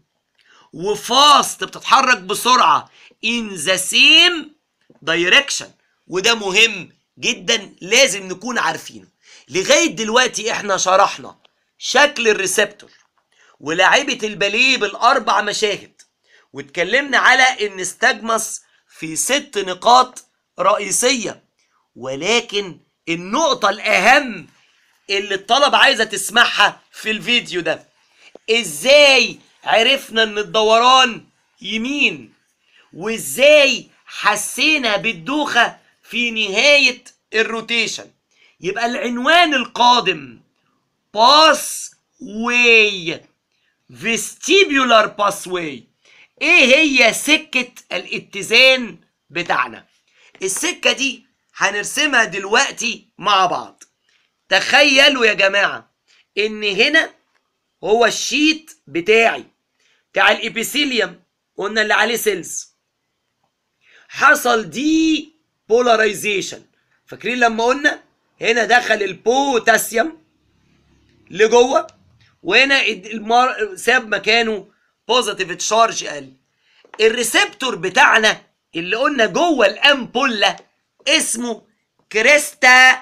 وفاست بتتحرك بسرعه in the same direction وده مهم جدا لازم نكون عارفينه لغايه دلوقتي احنا شرحنا شكل الريسبتور ولاعيبه الباليه بالاربع مشاهد واتكلمنا على ان استجمس في ست نقاط رئيسيه ولكن النقطه الاهم اللي الطلبه عايزه تسمعها في الفيديو ده ازاي عرفنا ان الدوران يمين وازاي حسينا بالدوخه في نهايه الروتيشن يبقى العنوان القادم باس واي فيستيبيولار باسواي ايه هي سكه الاتزان بتاعنا السكه دي هنرسمها دلوقتي مع بعض تخيلوا يا جماعه ان هنا هو الشيت بتاعي بتاع الابيثيليوم قلنا اللي عليه سيلز حصل دي بولاريزيشن فاكرين لما قلنا هنا دخل البوتاسيوم لجوه وهنا المار... ساب مكانه بوزيتيف تشارج قل الريسبتور بتاعنا اللي قلنا جوه الامبولا اسمه كريستا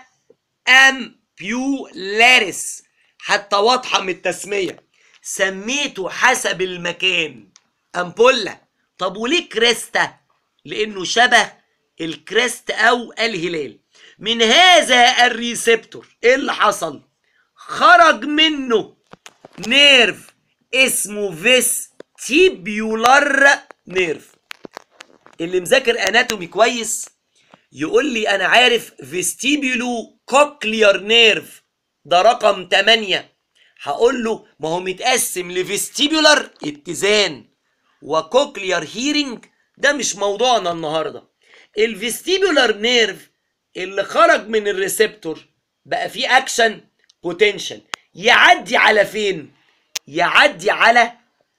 امبيولاريس حتى واضحه من التسميه سميته حسب المكان امبولا طب وليه كريستا لانه شبه الكريست او الهلال من هذا الريسبتور ايه اللي حصل خرج منه نيرف اسمه فيستيبيولار نيرف اللي مذاكر اناتومي كويس يقول لي انا عارف فيستيبيولو كوكليار نيرف ده رقم 8 هقول له ما هو متقسم لفيستيبيولار اتزان وكوكليار هيرنج ده مش موضوعنا النهارده الفيستيبيولار نيرف اللي خرج من الريسبتور بقى فيه اكشن بوتنشال يعدي على فين يعدي على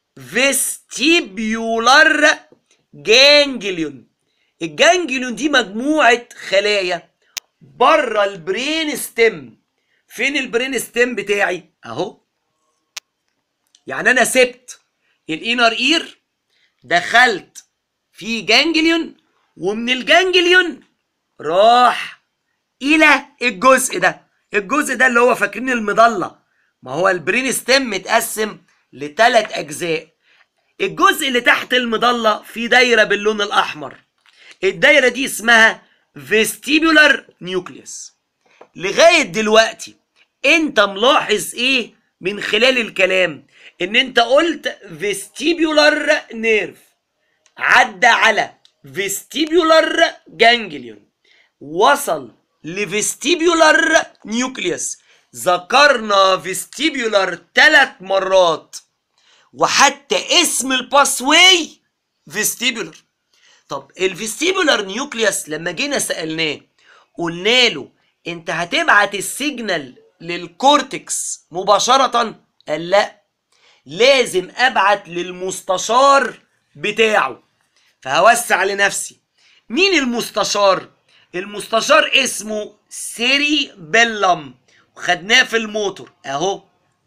فيستيبيولار جانجليون الجانجليون دي مجموعه خلايا بره البرين ستيم فين البرين ستيم بتاعي اهو يعني انا سبت الانر اير دخلت في جانجليون ومن الجانجليون راح الى الجزء ده الجزء ده اللي هو فاكرين المضله ما هو البرين ستيم متقسم لثلاث اجزاء الجزء اللي تحت المضله في دايره باللون الاحمر الدايره دي اسمها فيستيبولار نيوكليوس لغايه دلوقتي انت ملاحظ ايه من خلال الكلام ان انت قلت فيستيبولار نيرف عدى على فيستيبولار جانجليون وصل لفيستيبولار نيوكليوس ذكرنا فيستيبولار ثلاث مرات وحتى اسم الباسواي فيستيبولار طب الفيستيبولار نيوكليوس لما جينا سالناه قلنا له انت هتبعت السيجنال للكورتكس مباشره قال لا لازم ابعت للمستشار بتاعه فهوسع لنفسي مين المستشار المستشار اسمه سيري بيلم وخدناه في الموتور اهو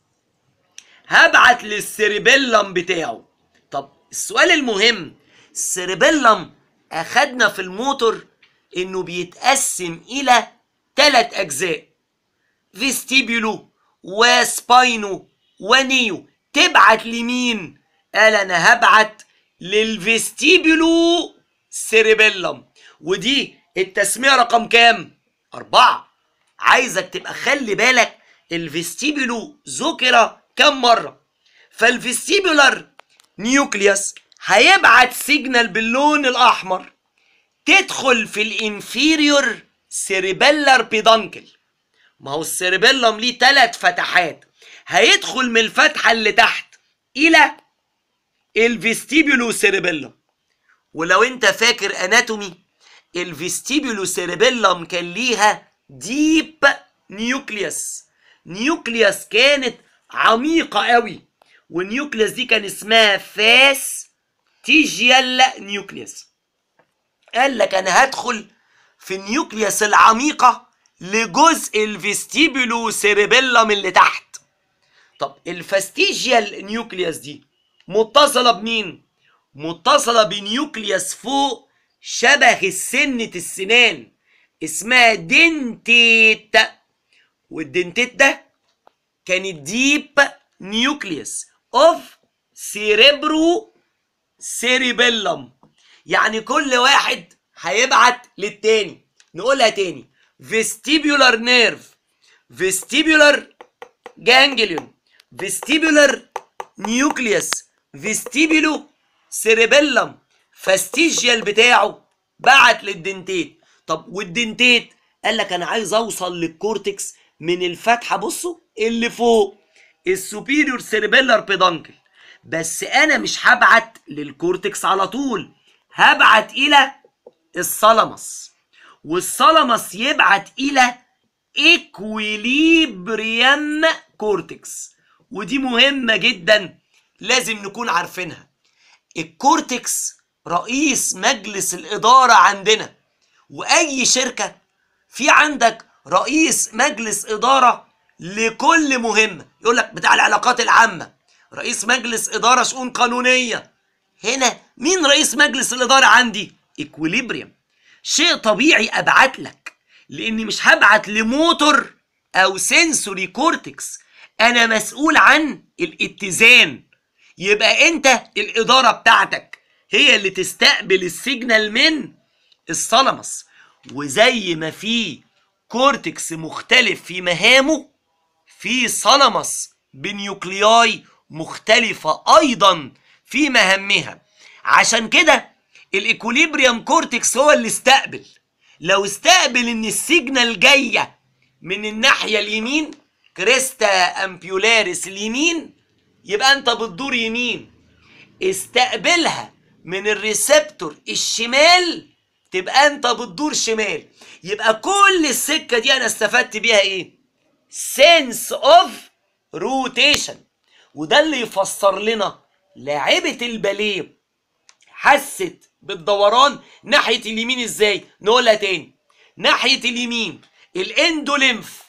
هبعت للسيريبيلم بتاعه طب السؤال المهم السيريبيلم اخدنا في الموتور انه بيتقسم الى ثلاث اجزاء فيستيبيولو وسباينو ونيو تبعت لمين قال انا هبعت للفيستيبولو سيريبيلم ودي التسمية رقم كام أربعة عايزك تبقى خلي بالك الفيستيبولو ذكر كم مرة فالفيستيبولار نيوكليوس هيبعت سيجنال باللون الأحمر تدخل في الانفيريور سيريبيلار بيدانكل ما هو السيربيلم ليه ثلاث فتحات هيدخل من الفتحة اللي تحت إلى الفيستيبولو سيربيلم ولو انت فاكر اناتومي الفيستيبولو سيربيلم كان ليها ديب نيوكليوس نيوكليوس كانت عميقة قوي والنيوكليوس دي كان اسمها فاس تيجيال نيوكليوس قال لك انا هدخل في النيوكليوس العميقة لجزء الفيستيبولو سيربيلم اللي تحت طب الفاستيجيال نيوكليوس دي متصلة بمين؟ متصلة بنيوكليوس فوق شبه السنة السنان اسمها دنتيت والدنتيت ده كان الديب نيوكليوس اوف سيريبرو سيريبيلم يعني كل واحد هيبعت للتاني نقولها تاني فيستيبولار نيرف فيستيبولار جانجليون فيستيبولار نيوكليوس فيستيبولو سيريبيلم فاستيجيال بتاعه بعت للدنتيت طب والدنتيت قال لك انا عايز اوصل للكورتكس من الفتحه بصوا اللي فوق السوبيريور سيريبيلار بيدانكل بس انا مش هبعت للكورتكس على طول هبعت الى الثالاموس والثالاموس يبعت الى اكويليبريم كورتكس ودي مهمه جدا لازم نكون عارفينها الكورتكس رئيس مجلس الاداره عندنا واي شركه في عندك رئيس مجلس اداره لكل مهمه يقول لك بتاع العلاقات العامه رئيس مجلس اداره شؤون قانونيه هنا مين رئيس مجلس الاداره عندي اكويليبريم شيء طبيعي ابعت لك لاني مش هبعت لموتور او سنسوري كورتكس انا مسؤول عن الاتزان يبقى انت الاداره بتاعتك هي اللي تستقبل السيجنال من الثالاموس وزي ما في كورتكس مختلف في مهامه في ثالاموس بنيوكلياي مختلفة أيضا في مهامها عشان كده الإكوليبريم كورتكس هو اللي استقبل لو استقبل إن السيجنال جاية من الناحية اليمين كريستا أمبيولاريس اليمين يبقى أنت بتدور يمين استقبلها من الريسبتور الشمال تبقى أنت بتدور شمال يبقى كل السكة دي أنا استفدت بيها إيه؟ sense of rotation وده اللي يفسر لنا لاعبة الباليه حست بالدوران ناحية اليمين ازاي نقولها تاني ناحية اليمين الاندوليمف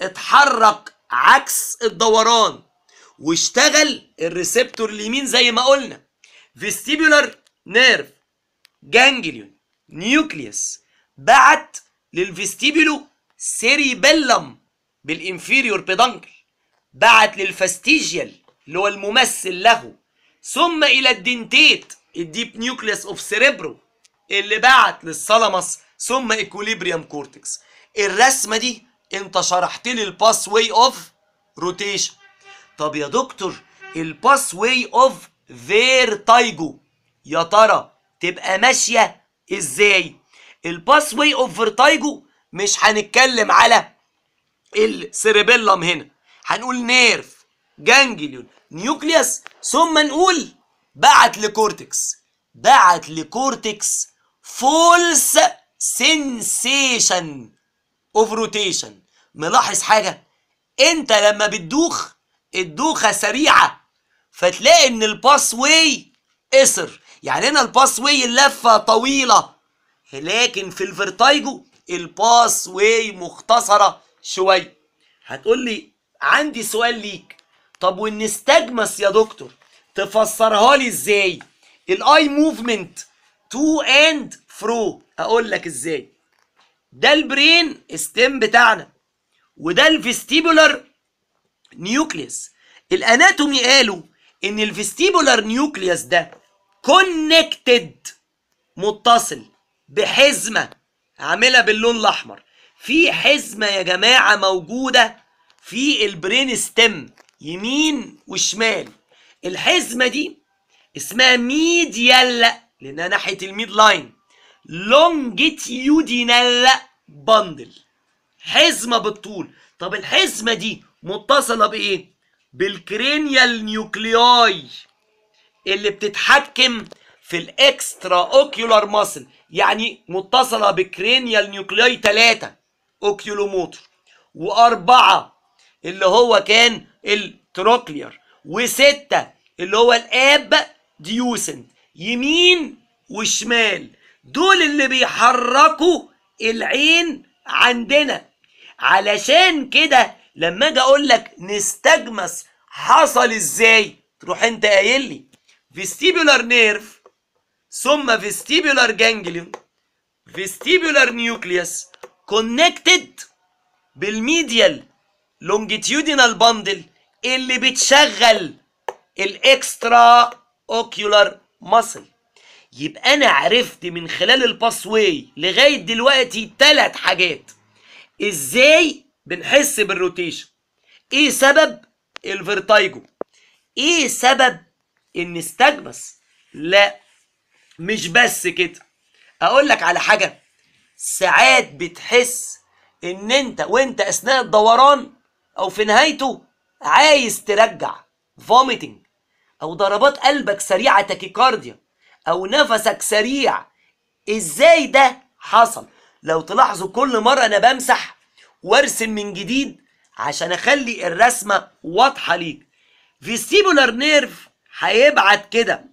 اتحرك عكس الدوران واشتغل الريسبتور اليمين زي ما قلنا فيستيبولار نيرف جانجليون نيوكليوس بعت للفيستيبولو سيريبيلم بالانفيريور بيدانكل بعت للفاستيجيال اللي هو الممثل له ثم الى الدنتيت الديب نيوكليوس اوف سيريبرو اللي بعت للثالاموس ثم ايكوليبريم كورتكس الرسمه دي انت شرحت لي الباس واي اوف روتيشن طب يا دكتور الباس واي اوف فيرتايجو يا ترى تبقى ماشيه ازاي الباس واي اوف فيرتايجو مش هنتكلم على السيريبيلم هنا هنقول نيرف جانجليون نيوكليوس ثم نقول بعت لكورتكس بعت لكورتكس فولس سنسيشن اوف روتيشن ملاحظ حاجه انت لما بتدوخ الدوخه سريعه فتلاقي ان الباس واي قصر يعني هنا الباس واي اللفه طويله لكن في الفيرتايجو الباس واي مختصره شويه هتقول لي عندي سؤال ليك طب والنستجمس يا دكتور تفسرها لي ازاي الاي موفمنت تو اند فرو اقول لك ازاي ده البرين ستيم بتاعنا وده الفيستيبولار نيوكليوس الاناتومي قالوا ان الفيستيبولار نيوكليوس ده كونكتد متصل بحزمه عاملها باللون الاحمر في حزمه يا جماعه موجوده في البرين ستيم يمين وشمال الحزمه دي اسمها ميديال لانها ناحيه الميد لاين لونجيتيودينال باندل حزمه بالطول طب الحزمه دي متصله بايه بالكرينيال نيوكلياي اللي بتتحكم في الاكسترا اوكيولار ماسل يعني متصله بكرينيال نيوكلياي 3 اوكيولوموتر واربعه اللي هو كان التروكلير وستة اللي هو الاب ديوسنت يمين وشمال دول اللي بيحركوا العين عندنا علشان كده لما اجي اقول لك نستجمس حصل ازاي تروح انت قايل لي فيستيبولار نيرف ثم فيستيبولار جانجليون فيستيبولار نيوكليوس كونكتد بالميديال لونجيتيودينال باندل اللي بتشغل الاكسترا اوكيولار ماسل يبقى انا عرفت من خلال الباسواي لغايه دلوقتي ثلاث حاجات ازاي بنحس بالروتيشن ايه سبب الفيرتايجو ايه سبب النستجمس لا مش بس كده اقول لك على حاجه ساعات بتحس ان انت وانت اثناء الدوران او في نهايته عايز ترجع فوميتنج او ضربات قلبك سريعه تاكيكارديا او نفسك سريع ازاي ده حصل لو تلاحظوا كل مره انا بمسح وارسم من جديد عشان اخلي الرسمه واضحه ليك فيستيبولار نيرف هيبعت كده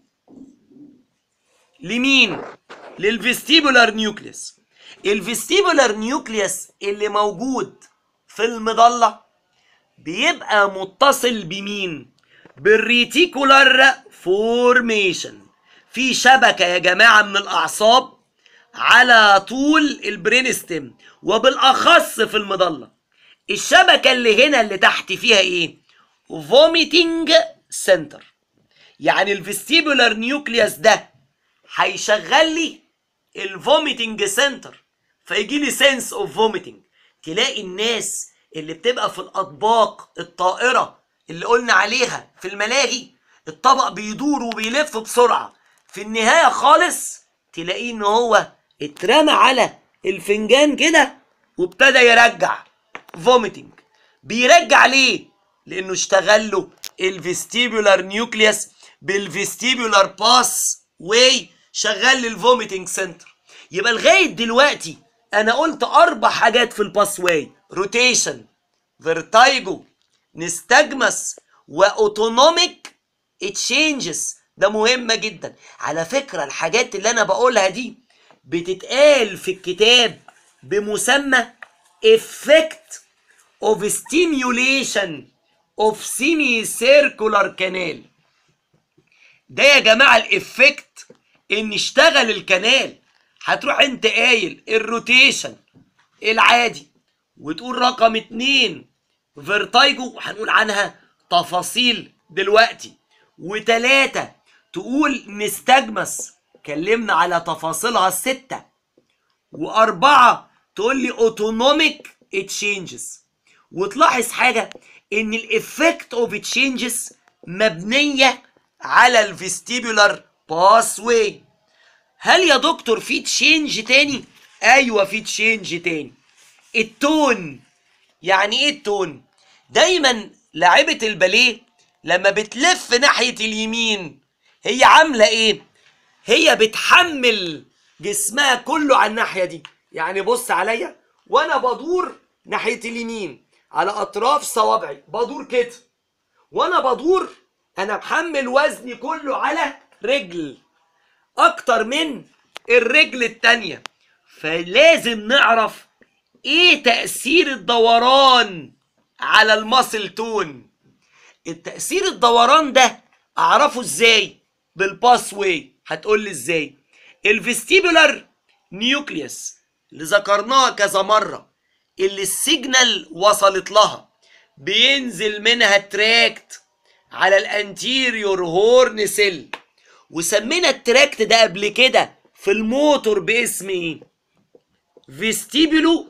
لمين للفيستيبولار نيوكليوس الفيستيبولار نيوكليوس اللي موجود في المضله بيبقى متصل بمين بالريتيكولار فورميشن في شبكه يا جماعه من الاعصاب على طول البرين ستيم وبالاخص في المضله الشبكه اللي هنا اللي تحت فيها ايه فوميتنج سنتر يعني الفيستيبولار نيوكليوس ده هيشغل لي الفوميتنج سنتر فيجي لي سنس اوف فوميتنج تلاقي الناس اللي بتبقى في الاطباق الطائره اللي قلنا عليها في الملاهي الطبق بيدور وبيلف بسرعه في النهايه خالص تلاقيه ان هو اترمى على الفنجان كده وابتدى يرجع فوميتنج بيرجع ليه لانه اشتغل له الفيستيبولار نيوكليوس بالفيستيبولار باس واي شغال للفوميتنج سنتر يبقى لغايه دلوقتي انا قلت اربع حاجات في الباس واي روتيشن فيرتايجو نستجمس واوتونوميك تشينجز ده مهمه جدا على فكره الحاجات اللي انا بقولها دي بتتقال في الكتاب بمسمى effect of stimulation of semicircular canal ده يا جماعه الافكت ان اشتغل الكنال هتروح انت قايل الروتيشن العادي وتقول رقم اتنين فيرتايجو هنقول عنها تفاصيل دلوقتي وتلاتة تقول نستجمس اتكلمنا على تفاصيلها الستة وأربعة تقول لي اوتونوميك تشينجز وتلاحظ حاجة إن الإفكت أوف تشينجز مبنية على الفيستيبولار باس واي هل يا دكتور في تشينج تاني؟ أيوة في تشينج تاني التون يعني إيه التون؟ دايما لاعبة الباليه لما بتلف ناحية اليمين هي عاملة إيه؟ هي بتحمل جسمها كله على الناحية دي يعني بص عليا وأنا بدور ناحية اليمين على أطراف صوابعي بدور كده وأنا بدور أنا محمل وزني كله على رجل أكتر من الرجل التانية فلازم نعرف إيه تأثير الدوران على الماسل تون التأثير الدوران ده أعرفه إزاي بالباس واي هتقول لي إزاي الفيستيبولار نيوكليوس اللي ذكرناها كذا مرة اللي السيجنال وصلت لها بينزل منها تراكت على الانتيريور هورن سيل وسمينا التراكت ده قبل كده في الموتور باسم ايه فيستيبولو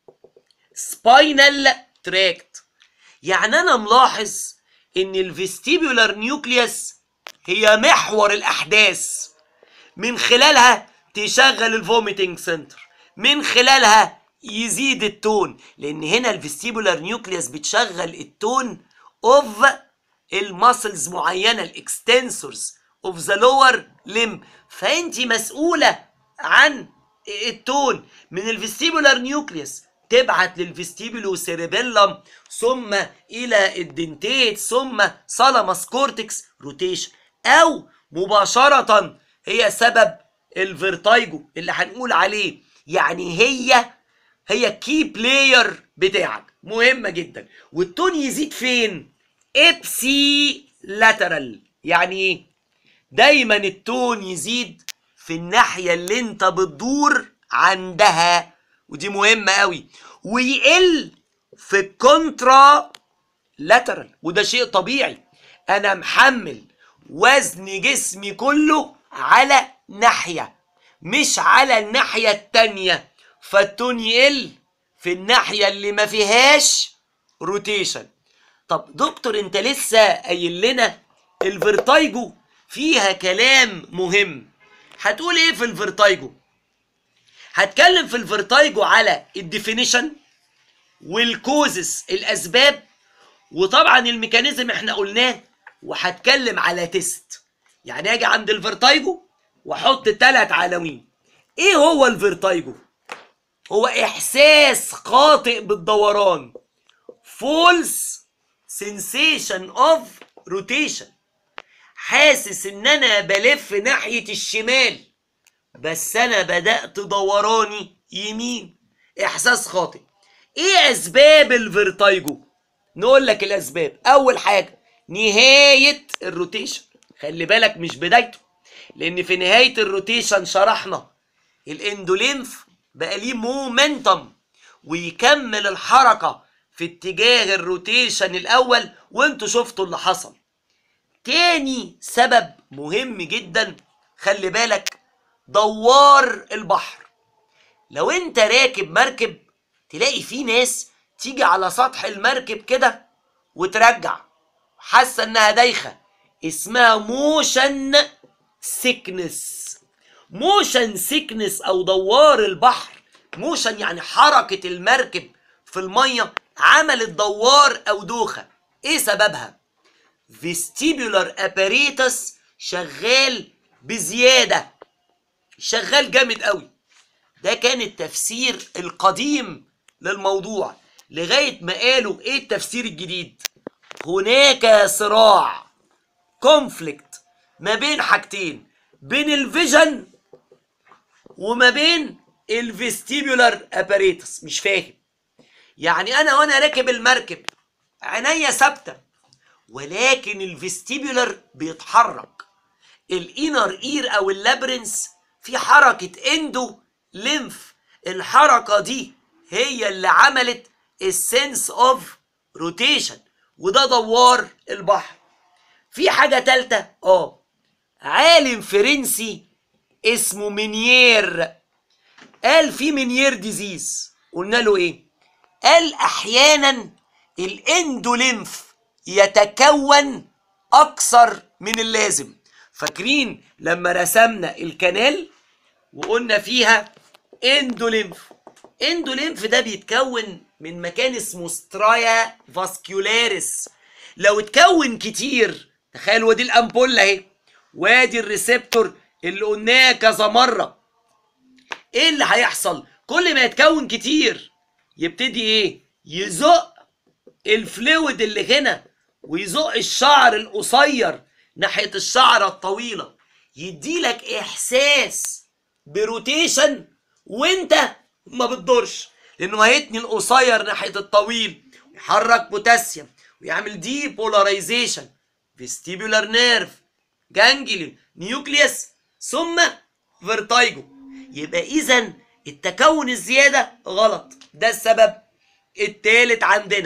سباينال تراكت يعني انا ملاحظ ان الفيستيبولار نيوكليوس هي محور الاحداث من خلالها تشغل الفوميتنج سنتر من خلالها يزيد التون لان هنا الفيستيبولار نيوكليوس بتشغل التون اوف الماسلز معينه الاكستنسورز اوف ذا لور ليم فانت مسؤوله عن التون من الفيستيبولار نيوكليوس تبعت للفيستيبولو سيريبيلم ثم الى الدنتيت ثم سالاماس كورتكس روتيشن او مباشره هي سبب الفيرتايجو اللي هنقول عليه يعني هي هي كي بلاير بتاعك مهمه جدا والتون يزيد فين ابسي لاترال يعني ايه دايما التون يزيد في الناحيه اللي انت بتدور عندها ودي مهمه قوي ويقل في الكونترا لاترال وده شيء طبيعي انا محمل وزن جسمي كله على ناحيه مش على الناحيه التانيه فالتون يقل في الناحيه اللي ما فيهاش روتيشن طب دكتور انت لسه قايل لنا الفيرتايجو فيها كلام مهم هتقول ايه في الفيرتايجو هتكلم في الفيرتايجو على الديفينيشن والكوزس الاسباب وطبعا الميكانيزم احنا قلناه وهتكلم على تيست يعني اجي عند الفيرتايجو واحط ثلاث عناوين ايه هو الفيرتايجو هو احساس خاطئ بالدوران فولس سensation اوف روتيشن حاسس ان انا بلف ناحية الشمال بس انا بدأت دوراني يمين احساس خاطئ ايه اسباب الفيرتايجو نقول لك الاسباب اول حاجة نهاية الروتيشن خلي بالك مش بدايته لان في نهاية الروتيشن شرحنا الاندولينف بقى ليه مومنتم ويكمل الحركة في اتجاه الروتيشن الاول وانتوا شفتوا اللي حصل تاني سبب مهم جدا خلي بالك دوار البحر لو انت راكب مركب تلاقي في ناس تيجي على سطح المركب كده وترجع حاسه انها دايخه اسمها موشن سيكنس موشن سيكنس او دوار البحر موشن يعني حركه المركب في الميه عملت دوار او دوخه ايه سببها فيستيبولار اباريتس شغال بزياده شغال جامد قوي ده كان التفسير القديم للموضوع لغايه ما قالوا ايه التفسير الجديد هناك صراع كونفليكت ما بين حاجتين بين الفيجن وما بين الفيستيبولار اباريتس مش فاهم يعني انا وانا راكب المركب عينيا ثابته ولكن الفيستيبولار بيتحرك الانر اير او اللابرنس في حركه اندو ليمف الحركه دي هي اللي عملت السنس اوف روتيشن وده دوار البحر في حاجه تالته اه عالم فرنسي اسمه منيير قال في منيير ديزيز قلنا له ايه قال احيانا الاندوليمف يتكون اكثر من اللازم فاكرين لما رسمنا الكنال وقلنا فيها اندوليمف اندوليمف ده بيتكون من مكان اسمه سترايا فاسكيولاريس لو اتكون كتير تخيل ودي الامبوله اهي وادي الريسبتور اللي قلناه كذا مره ايه اللي هيحصل كل ما يتكون كتير يبتدي ايه يزق الفلويد اللي هنا ويزق الشعر القصير ناحيه الشعره الطويله يديلك احساس بروتيشن وانت ما بتدورش لانه هيتني القصير ناحيه الطويل يحرك بوتاسيوم ويعمل دي بولاريزيشن فيستيبولار نيرف جانجليون نيوكليوس ثم فيرتايجو يبقى اذا التكون الزياده غلط ده السبب التالت عندنا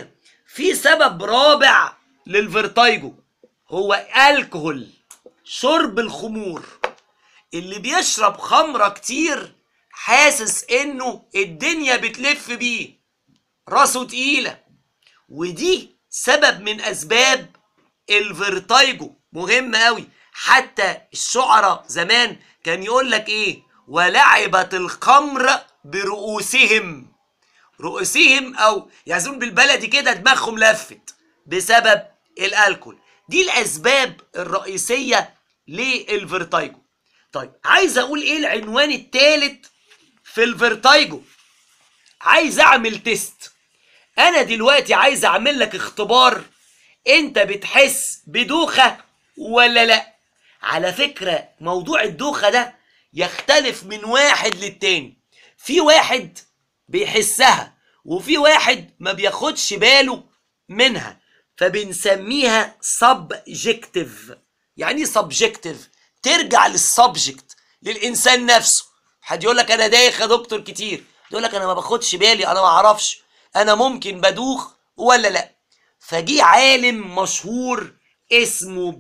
في سبب رابع للفيرتايجو هو الكحول شرب الخمور اللي بيشرب خمرة كتير حاسس انه الدنيا بتلف بيه راسه تقيلة ودي سبب من اسباب الفيرتايجو مهم قوي حتى الشعراء زمان كان يقول لك ايه ولعبت الخمر برؤوسهم رؤوسهم او يعزون بالبلدي كده دماغهم لفت بسبب الالكول دي الاسباب الرئيسيه للفيرتايجو طيب عايز اقول ايه العنوان الثالث في الفيرتايجو عايز اعمل تيست انا دلوقتي عايز اعمل لك اختبار انت بتحس بدوخه ولا لا على فكره موضوع الدوخه ده يختلف من واحد للتاني في واحد بيحسها وفي واحد ما بياخدش باله منها فبنسميها subjective يعني ايه subjective ترجع للسبجكت للانسان نفسه حد يقول لك انا دايخ يا دكتور كتير يقول لك انا ما باخدش بالي انا ما اعرفش انا ممكن بدوخ ولا لا فجي عالم مشهور اسمه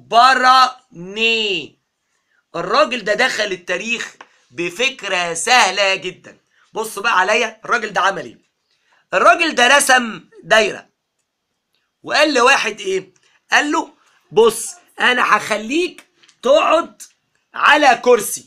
براني الراجل ده دخل التاريخ بفكرة سهلة جدا بص بقى عليا الراجل ده عمل ايه الراجل ده رسم دايرة وقال لواحد ايه قال له بص انا هخليك تقعد على كرسي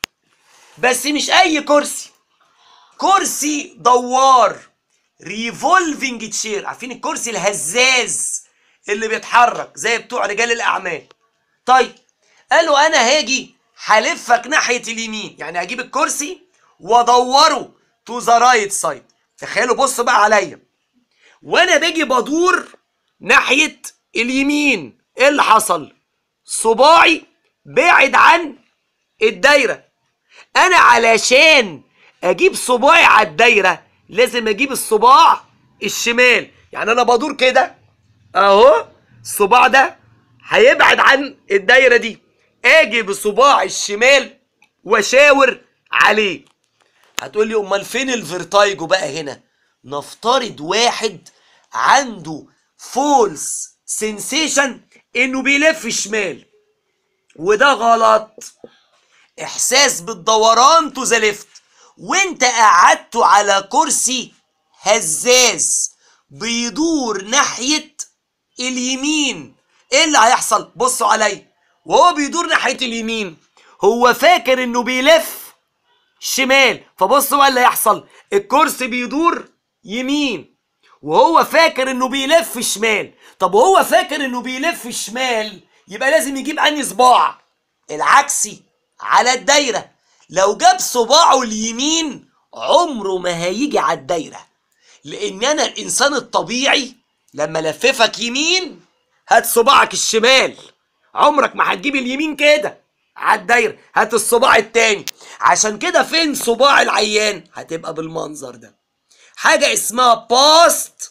بس مش اي كرسي كرسي دوار ريفولفنج تشير عارفين الكرسي الهزاز اللي بيتحرك زي بتوع رجال الاعمال طيب قالوا انا هاجي هلفك ناحيه اليمين يعني هجيب الكرسي وادوره تو ذا رايت سايد تخيلوا بص بقى عليا وانا باجي بدور ناحيه اليمين ايه اللي حصل صباعي بعد عن الدايره انا علشان اجيب صباعي على الدايره لازم اجيب الصباع الشمال يعني انا بدور كده اهو الصباع ده هيبعد عن الدايره دي اجي بصباع الشمال واشاور عليه هتقول لي امال فين الفيرتايجو بقى هنا نفترض واحد عنده فولس سensation انه بيلف شمال وده غلط احساس بالدوران تو ذا ليفت وانت قعدته على كرسي هزاز بيدور ناحيه اليمين ايه اللي هيحصل بصوا عليا وهو بيدور ناحيه اليمين هو فاكر انه بيلف شمال فبصوا بقى اللي هيحصل الكرسي بيدور يمين وهو فاكر انه بيلف شمال طب وهو فاكر انه بيلف شمال يبقى لازم يجيب انهي صباع العكسي على الدايره لو جاب صباعه اليمين عمره ما هيجي على الدايره لان انا الانسان الطبيعي لما لففك يمين هات صباعك الشمال عمرك ما هتجيب اليمين كده على الدايره هات الصباع التاني عشان كده فين صباع العيان هتبقى بالمنظر ده حاجه اسمها باست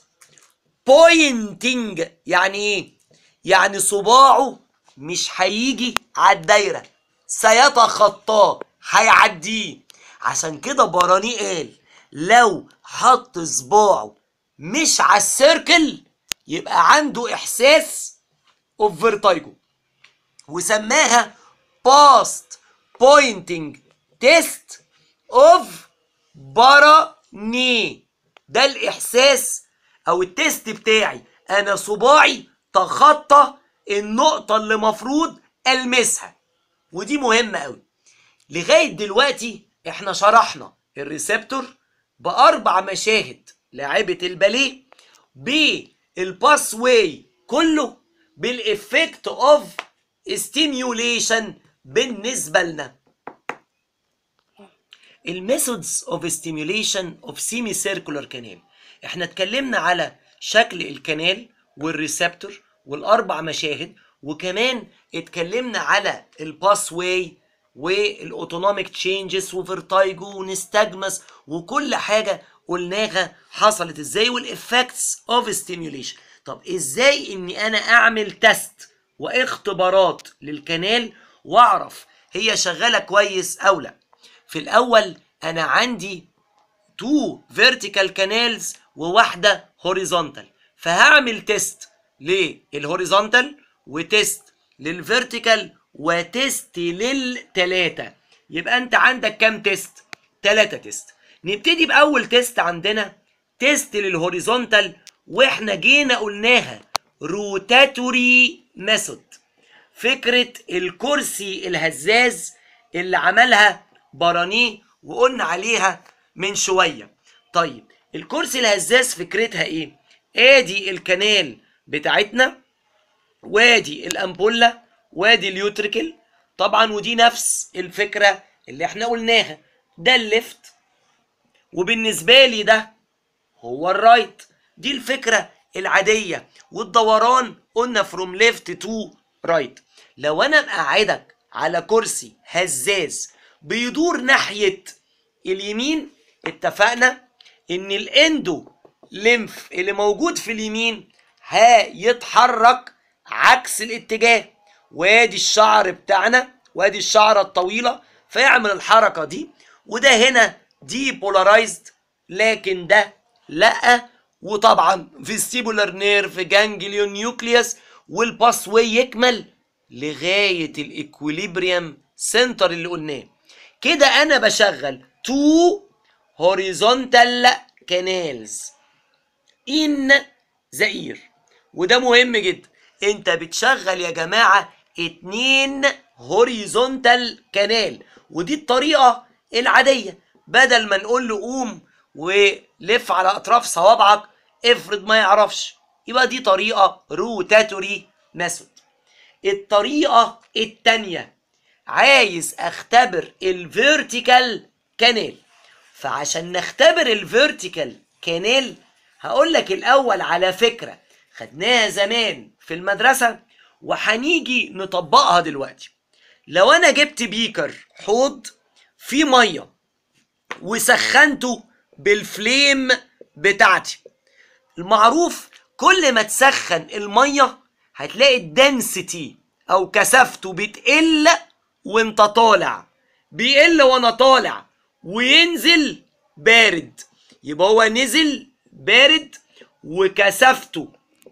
بوينتنج يعني ايه يعني صباعه مش هيجي على الدايره سيتخطاه هيعديه عشان كده براني قال لو حط صباعه مش على السيركل يبقى عنده احساس اوف فيرتايجو وسماها باست بوينتنج تيست اوف براني ده الاحساس او التيست بتاعي انا صباعي تخطى النقطة اللي مفروض المسها ودي مهمة قوي لغاية دلوقتي احنا شرحنا الريسبتور بأربع مشاهد لاعبة الباليه بالباس واي كله بالإفكت اوف ستيميوليشن بالنسبة لنا الميثودز اوف ستيميوليشن اوف سيمي سيركولار كانال احنا اتكلمنا على شكل الكنال والريسبتور والاربع مشاهد وكمان اتكلمنا على الباس واي والاوتونوميك تشينجز وفيرتايجو ونستجمس وكل حاجه قلناها حصلت ازاي والافكتس اوف ستيميوليشن طب ازاي اني انا اعمل تيست واختبارات للكنال واعرف هي شغاله كويس او لا في الاول انا عندي تو فيرتيكال كانالز وواحده هوريزونتال فهعمل تيست للهوريزونتال وتيست للفيرتيكال وتيست للتلاتة يبقى انت عندك كام تيست تلاتة تيست نبتدي باول تيست عندنا تيست للهوريزونتال واحنا جينا قلناها روتاتوري ميثود فكرة الكرسي الهزاز اللي عملها بارانيه وقلنا عليها من شوية طيب الكرسي الهزاز فكرتها ايه ادي الكنال بتاعتنا وادي الامبولة وادي اليوتريكل طبعا ودي نفس الفكرة اللي احنا قلناها ده الليفت وبالنسبة لي ده هو الرايت دي الفكرة العادية والدوران قلنا فروم ليفت تو رايت لو انا مقعدك على كرسي هزاز بيدور ناحية اليمين اتفقنا ان الاندو ليمف اللي موجود في اليمين هيتحرك عكس الاتجاه وادي الشعر بتاعنا وادي الشعرة الطويلة فيعمل الحركة دي وده هنا دي بولارايزد لكن ده لا وطبعا فيستيبولار نيرف جانجليون نيوكليوس والباس واي يكمل لغايه الاكوليبريم سنتر اللي قلناه كده انا بشغل تو هوريزونتال كانالز ان ذا اير وده مهم جدا انت بتشغل يا جماعه اتنين هوريزونتال كانال ودي الطريقه العاديه بدل ما نقول له قوم ولف على اطراف صوابعك افرض ما يعرفش يبقى دي طريقه روتاتوري ميثود الطريقه التانيه عايز اختبر الفيرتيكال كانال فعشان نختبر الفيرتيكال كانال هقول لك الاول على فكره خدناها زمان في المدرسه وهنيجي نطبقها دلوقتي لو انا جبت بيكر حوض فيه ميه وسخنته بالفليم بتاعتي المعروف كل ما تسخن الميه هتلاقي الدنسيتي او كثافته بتقل وانت طالع بيقل وانا طالع وينزل بارد يبقى هو نزل بارد وكثافته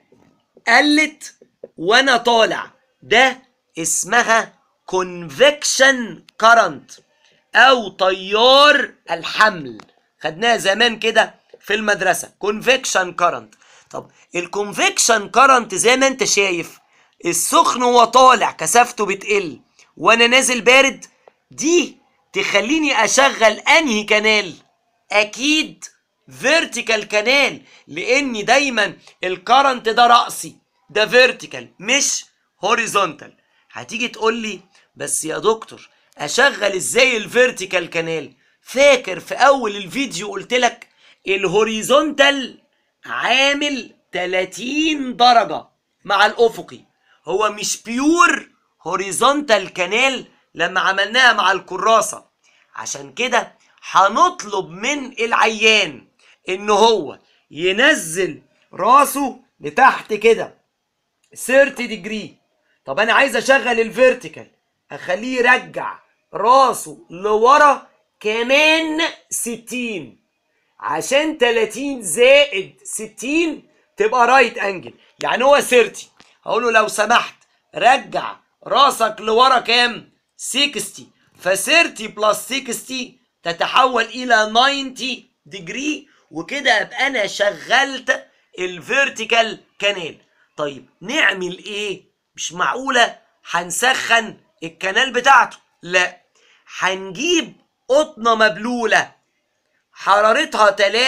قلت وانا طالع ده اسمها convection current او تيار الحمل خدناها زمان كده في المدرسة convection current طب الكونفكشن كرنت زي ما انت شايف السخن وهو طالع كثافته بتقل وانا نازل بارد دي تخليني اشغل انهي كنال اكيد فيرتيكال كانال لاني دايما الكرنت ده رأسي ده فيرتيكال مش هوريزونتال هتيجي تقول لي بس يا دكتور اشغل ازاي الفيرتيكال كانال فاكر في اول الفيديو قلت لك الهوريزونتال عامل 30 درجة مع الافقي هو مش بيور هوريزونتال كانال لما عملناها مع الكراسة عشان كده هنطلب من العيان ان هو ينزل راسه لتحت كده 30 ديجري طب انا عايز اشغل الفيرتيكال اخليه يرجع راسه لورا كمان 60 عشان 30 زائد 60 تبقى رايت انجل يعني هو 30 هقول له لو سمحت رجع راسك لورا كام 60 ف 30 بلس 60 تتحول الى 90 ديجري وكده ابقى انا شغلت الفيرتيكال كانال طيب نعمل ايه مش معقوله هنسخن الكنال بتاعته لا هنجيب قطنه مبلوله حرارتها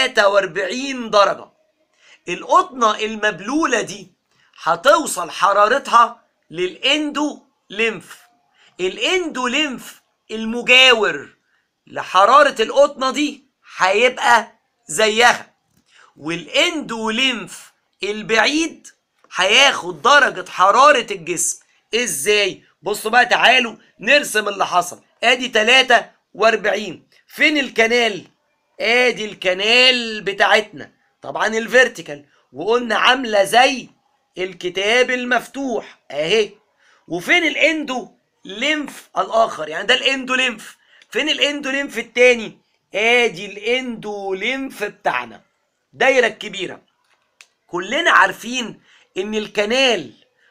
43 درجه القطنه المبلوله دي هتوصل حرارتها للاندو ليمف الاندو ليمف المجاور لحراره القطنه دي هيبقى زيها والاندو ليمف البعيد هياخد درجة حرارة الجسم ازاي بصوا بقى تعالوا نرسم اللي حصل ادي 43 فين الكنال ادي الكنال بتاعتنا طبعا الفيرتيكال وقلنا عاملة زي الكتاب المفتوح اهي وفين الاندو ليمف الاخر يعني ده الاندو ليمف فين الاندو ليمف التاني ادي الاندو ليمف بتاعنا دايره الكبيره كلنا عارفين ان الكنال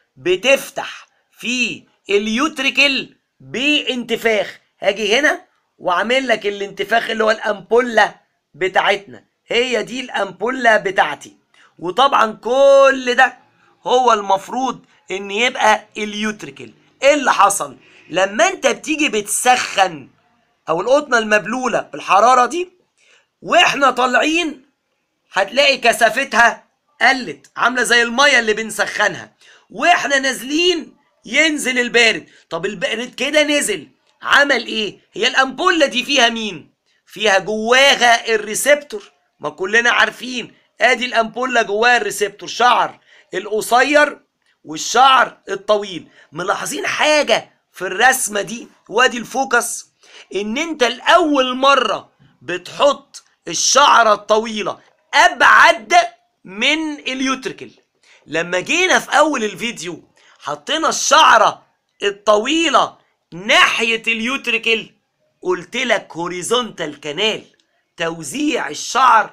بتفتح في اليوتريكل بانتفاخ هاجي هنا واعمل لك الانتفاخ اللي هو الامبوله بتاعتنا هي دي الامبوله بتاعتي وطبعا كل ده هو المفروض ان يبقى اليوتريكل ايه اللي حصل لما انت بتيجي بتسخن او القطنه المبلوله بالحراره دي واحنا طالعين هتلاقي كثافتها قلت عامله زي الميه اللي بنسخنها واحنا نازلين ينزل البارد طب البارد كده نزل عمل ايه هي الامبوله دي فيها مين فيها جواها الريسبتور ما كلنا عارفين ادي الامبوله جواها الريسبتور شعر القصير والشعر الطويل ملاحظين حاجه في الرسمه دي وادي الفوكس ان انت الاول مره بتحط الشعره الطويله ابعد من اليوتريكل لما جينا في اول الفيديو حطينا الشعره الطويله ناحيه اليوتريكل قلت لك هوريزونتال كانال توزيع الشعر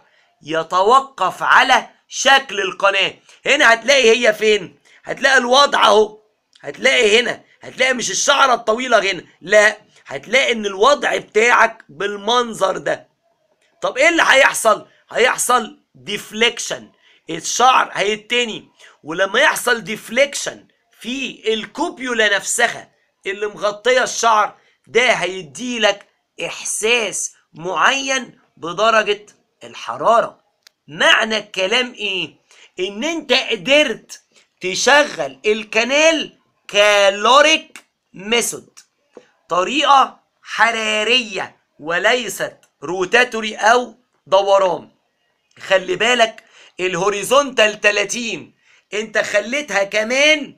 يتوقف على شكل القناه هنا هتلاقي هي فين هتلاقي الوضع اهو هتلاقي هنا هتلاقي مش الشعره الطويله هنا لا هتلاقي ان الوضع بتاعك بالمنظر ده طب ايه اللي هيحصل هيحصل ديفليكشن الشعر هيتني ولما يحصل ديفليكشن في الكوبيولا نفسها اللي مغطيه الشعر ده هيديلك احساس معين بدرجه الحراره معنى الكلام ايه ان انت قدرت تشغل الكنال كالوريك ميثود طريقه حراريه وليست روتاتوري او دوران خلي بالك الهوريزونتال 30 انت خليتها كمان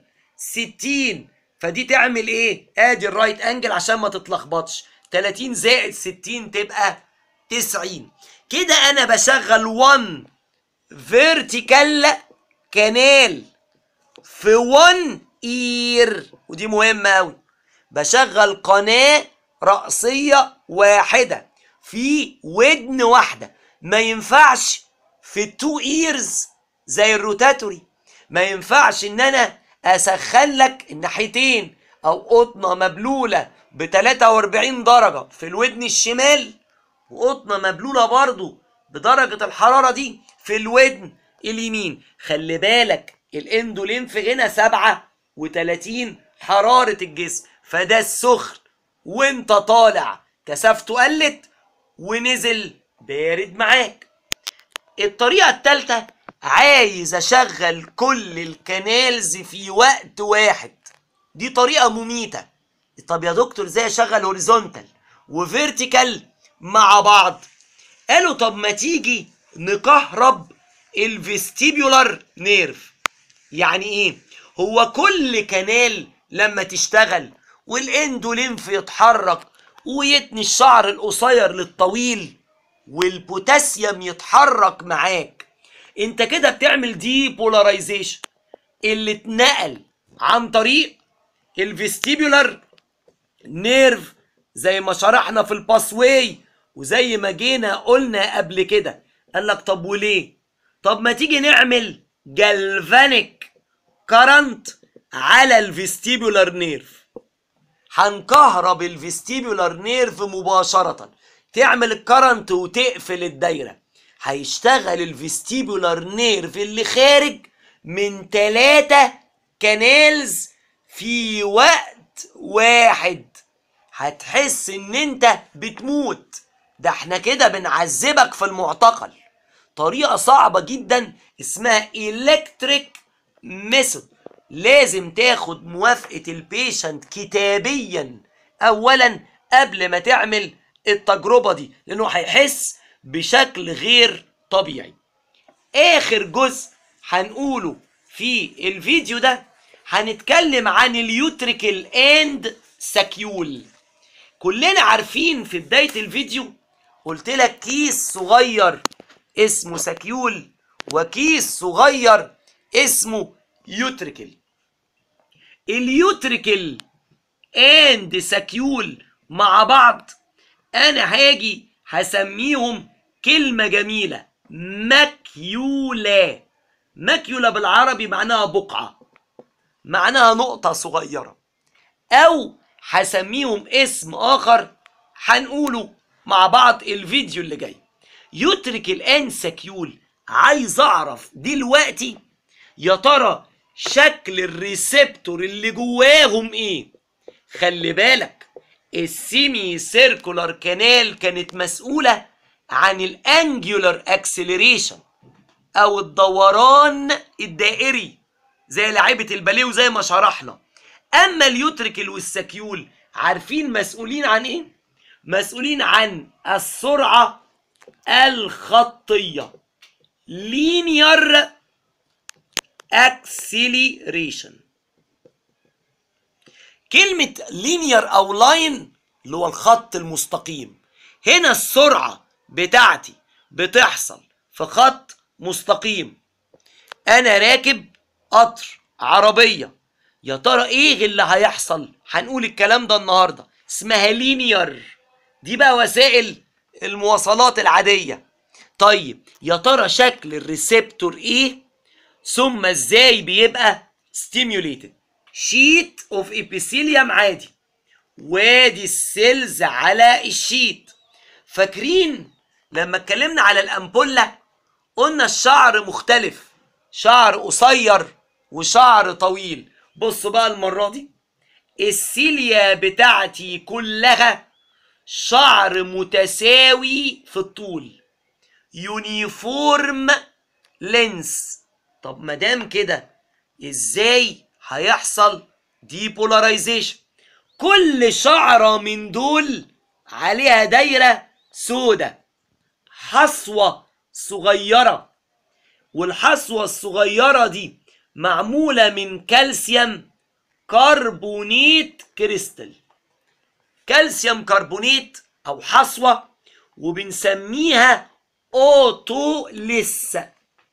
60 فدي تعمل ايه ادي الرايت انجل عشان ما تتلخبطش 30 زائد 60 تبقى 90 كده انا بشغل 1 فيرتيكال كانال في 1 اير ودي مهمه قوي بشغل قناه رأسية واحدة في ودن واحدة ما ينفعش في التو ايرز زي الروتاتوري ما ينفعش ان انا اسخن لك الناحيتين او قطنه مبلوله ب 43 درجه في الودن الشمال وقطنه مبلوله برضو بدرجه الحراره دي في الودن اليمين خلي بالك الاندولينف هنا 37 حراره الجسم فده السخن وانت طالع كثافته قلت ونزل بارد معاك الطريقة التالتة عايز اشغل كل الكنالز في وقت واحد دي طريقة مميتة طب يا دكتور ازاي اشغل هوريزونتال وفيرتيكال مع بعض قالوا طب ما تيجي نكهرب الفيستيبيولار نيرف يعني ايه هو كل كنال لما تشتغل والاندولينف يتحرك ويتني الشعر القصير للطويل والبوتاسيوم يتحرك معاك انت كده بتعمل دي بولاريزيشن اللي اتنقل عن طريق الفيستيبولار نيرف زي ما شرحنا في الباسواي وزي ما جينا قلنا قبل كده قال لك طب وليه طب ما تيجي نعمل جالفانيك كرنت على الفيستيبولار نيرف هنكهرب الفيستيبولار نيرف مباشرة تعمل الكرنت وتقفل الدايرة هيشتغل الفيستيبولار نيرف اللي خارج من ثلاثة كانالز في وقت واحد هتحس ان انت بتموت ده احنا كده بنعذبك في المعتقل طريقة صعبة جدا اسمها الكتريك ميثود لازم تاخد موافقة البيشنت كتابيا اولا قبل ما تعمل التجربة دي لانه هيحس بشكل غير طبيعي اخر جزء هنقوله في الفيديو ده هنتكلم عن اليوتريكال اند ساكيول كلنا عارفين في بداية الفيديو قلت لك كيس صغير اسمه ساكيول وكيس صغير اسمه يوتريكل اليوتريكل اند ساكيول مع بعض انا هاجي هسميهم كلمة جميلة ماكيولا ماكيولا بالعربي معناها بقعة معناها نقطة صغيرة أو هسميهم اسم آخر هنقوله مع بعض الفيديو اللي جاي يترك الانسكيول عايز أعرف دلوقتي يا ترى شكل الريسبتور اللي جواهم ايه خلي بالك السيمي سيركولار كانال كانت مسؤولة عن الانجولار اكسلريشن او الدوران الدائري زي لعيبة الباليه وزي ما شرحنا اما اليوتريكل والسكيول عارفين مسؤولين عن ايه مسؤولين عن السرعة الخطية linear acceleration كلمة linear أو line اللي هو الخط المستقيم هنا السرعة بتاعتي بتحصل في خط مستقيم أنا راكب قطر عربية يا ترى إيه اللي هيحصل هنقول الكلام ده النهاردة اسمها linear دي بقى وسائل المواصلات العادية طيب يا ترى شكل الريسبتور ايه ثم ازاي بيبقى stimulated شيت اوف epithelium عادي وادي السيلز على الشيت فاكرين لما اتكلمنا على الامبولة قلنا الشعر مختلف شعر قصير وشعر طويل بص بقى المرة دي السيليا بتاعتي كلها شعر متساوي في الطول يونيفورم لينس طب مادام كده ازاي هيحصل ديبولاريزيشن كل شعرة من دول عليها دايرة سودة حصوة صغيرة والحصوة الصغيرة دي معمولة من كالسيوم كربونيت كريستال كالسيوم كربونيت او حصوة وبنسميها اوتوليس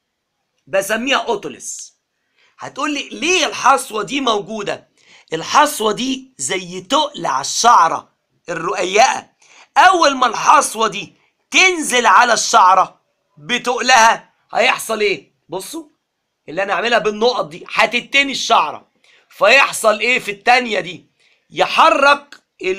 بسميها اوتوليس هتقولي ليه الحصوة دي موجودة الحصوة دي زي تقل على الشعرة الرقيقة اول ما الحصوة دي تنزل على الشعرة بتقلها هيحصل ايه بصوا اللي انا اعملها بالنقط دي هتتني الشعرة فيحصل ايه في التانية دي يحرك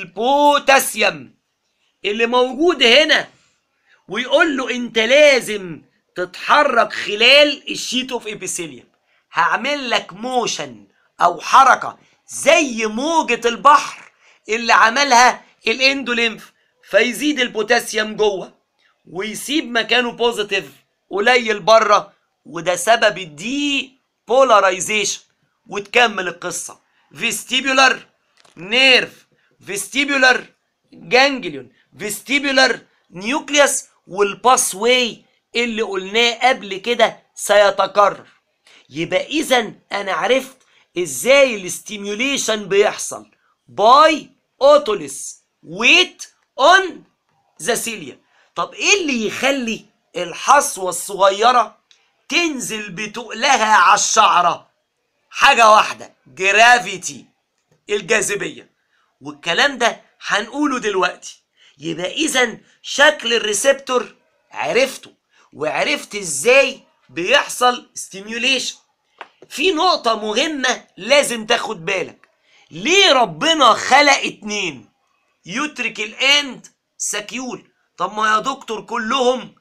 البوتاسيوم اللي موجود هنا ويقول له انت لازم تتحرك خلال الشيت اوف ابيثيليوم هعمل لك موشن او حركه زي موجه البحر اللي عملها الاندوليمف فيزيد البوتاسيوم جوه ويسيب مكانه بوزيتيف قليل بره وده سبب الدي بولاريزيشن وتكمل القصه فيستيبولار نيرف فيستيبولار جانجليون فيستيبولار نيوكليوس والباس واي اللي قلناه قبل كده سيتكرر يبقى اذا انا عرفت ازاي الاستيميوليشن بيحصل باي اوتوليس ويت اون ذا سيليا طب ايه اللي يخلي الحصوه الصغيره تنزل بتقلها على الشعره حاجه واحده جرافيتي الجاذبيه والكلام ده هنقوله دلوقتي يبقى اذا شكل الريسبتور عرفته وعرفت ازاي بيحصل ستيميوليشن في نقطة مهمة لازم تاخد بالك ليه ربنا خلق اتنين يترك اند سكيول طب ما يا دكتور كلهم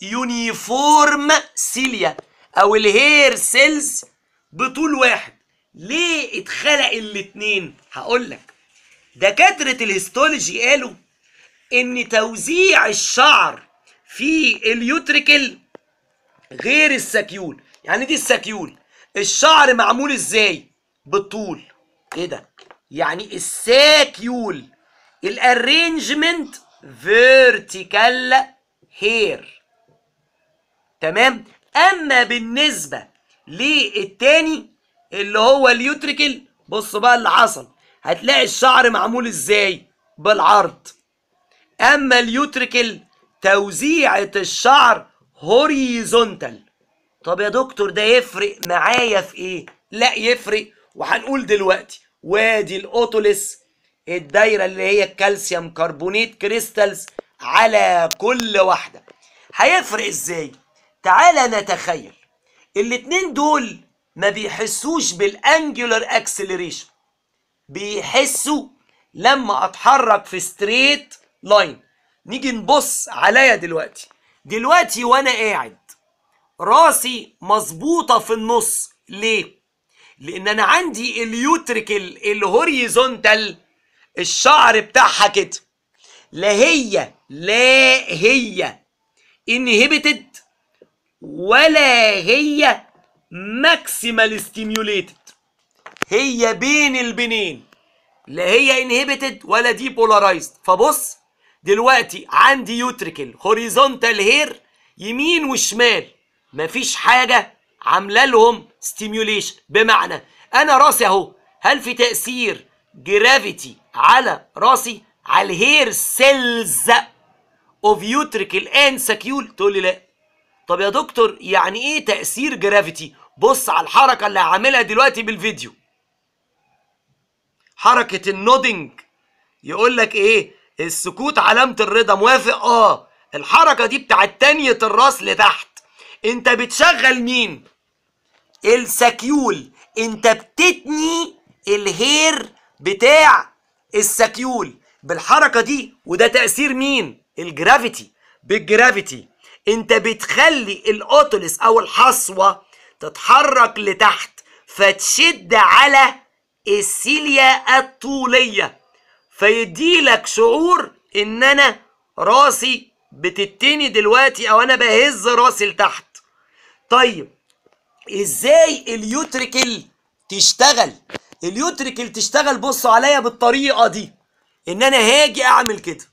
يونيفورم سيليا او الهير سيلز بطول واحد ليه اتخلق الاتنين هقول لك دكاترة الهيستولوجي قالوا ان توزيع الشعر في اليوتريكل غير السكيول يعني دي السكيول الشعر معمول ازاي بالطول ايه ده يعني الساكيول الارينجمنت فيرتيكال هير تمام اما بالنسبه للتاني اللي هو اليوتريكل بص بقى اللي حصل هتلاقي الشعر معمول ازاي بالعرض اما اليوتريكل توزيعة الشعر هوريزونتال طب يا دكتور ده يفرق معايا في ايه لا يفرق وهنقول دلوقتي وادي الاوتوليس الدايره اللي هي الكالسيوم كربونيت كريستالز على كل واحده هيفرق ازاي تعالى نتخيل الاتنين دول ما بيحسوش بالانجولار اكسلريشن بيحسوا لما اتحرك في ستريت لاين نيجي نبص عليا دلوقتي دلوقتي وانا قاعد راسي مظبوطه في النص ليه لان انا عندي اليوتريكل الهوريزونتال الشعر بتاعها كده لا هي لا هي انهبيتد ولا هي ماكسيمال ستيميوليتد هي بين البنين لا هي انهبيتد ولا دي بولارايزد فبص دلوقتي عندي يوتريكل هوريزونتال هير يمين وشمال مفيش حاجه عامله لهم ستيميوليشن بمعنى انا راسي اهو هل في تاثير جرافيتي على راسي على الهير سيلز اوف يوتريكل ان سكيول تقول لي لا طب يا دكتور يعني ايه تاثير جرافيتي بص على الحركه اللي هعملها دلوقتي بالفيديو حركه النودنج يقول لك ايه السكوت علامه الرضا موافق اه الحركه دي بتاعت تانية الراس لتحت انت بتشغل مين السكيول انت بتتني الهير بتاع السكيول بالحركه دي وده تاثير مين الجرافيتي بالجرافيتي انت بتخلي الاوتوليس او الحصوه تتحرك لتحت فتشد على السيليا الطوليه فيديلك شعور ان انا راسي بتتني دلوقتي او انا بهز راسي لتحت طيب ازاي اليوتريكل تشتغل اليوتريكل تشتغل بصوا عليا بالطريقه دي ان انا هاجي اعمل كده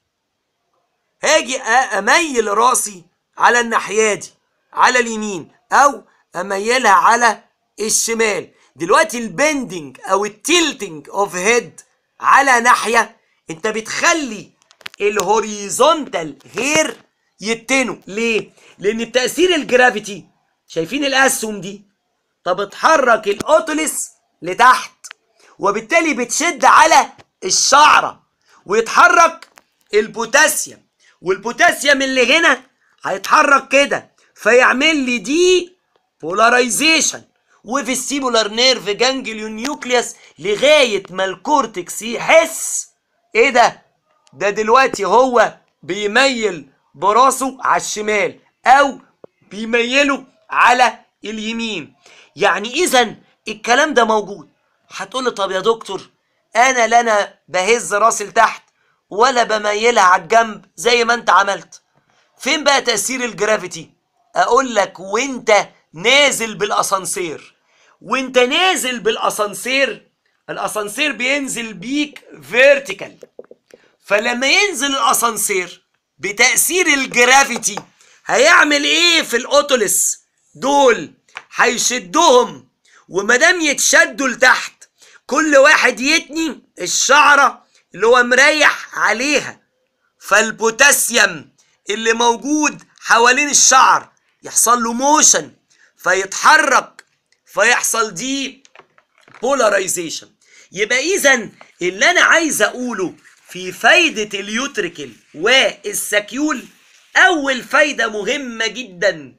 هاجي اميل راسي على الناحيه دي على اليمين او اميلها على الشمال دلوقتي البندنج او التيلتنج اوف هيد على ناحيه انت بتخلي الهوريزونتال هير يتنوا ليه لان بتاثير الجرافيتي شايفين الاسهم دي طب اتحرك الاوتوليس لتحت وبالتالي بتشد على الشعره ويتحرك البوتاسيوم والبوتاسيوم اللي هنا هيتحرك كده فيعمل لي دي بولاريزيشن وفي السيبولار نيرف جانجليون نيوكليوس لغايه ما الكورتكس يحس ايه ده ده دلوقتي هو بيميل براسه على الشمال او بيميله على اليمين يعني اذا الكلام ده موجود هتقول لي طب يا دكتور انا لا انا بهز راسي لتحت ولا بميلها على الجنب زي ما انت عملت فين بقى تاثير الجرافيتي اقول لك وانت نازل بالاسانسير وانت نازل بالاسانسير الاسانسير بينزل بيك فيرتيكال فلما ينزل الاسانسير بتاثير الجرافيتي هيعمل ايه في الاوتوليس دول هيشدهم ومادام يتشدوا لتحت كل واحد يتني الشعره اللي هو مريح عليها فالبوتاسيوم اللي موجود حوالين الشعر يحصل له موشن فيتحرك فيحصل دي بولاريزيشن يبقى اذا اللي انا عايز اقوله في فايدة اليوتريكل والسكيول اول فايدة مهمة جدا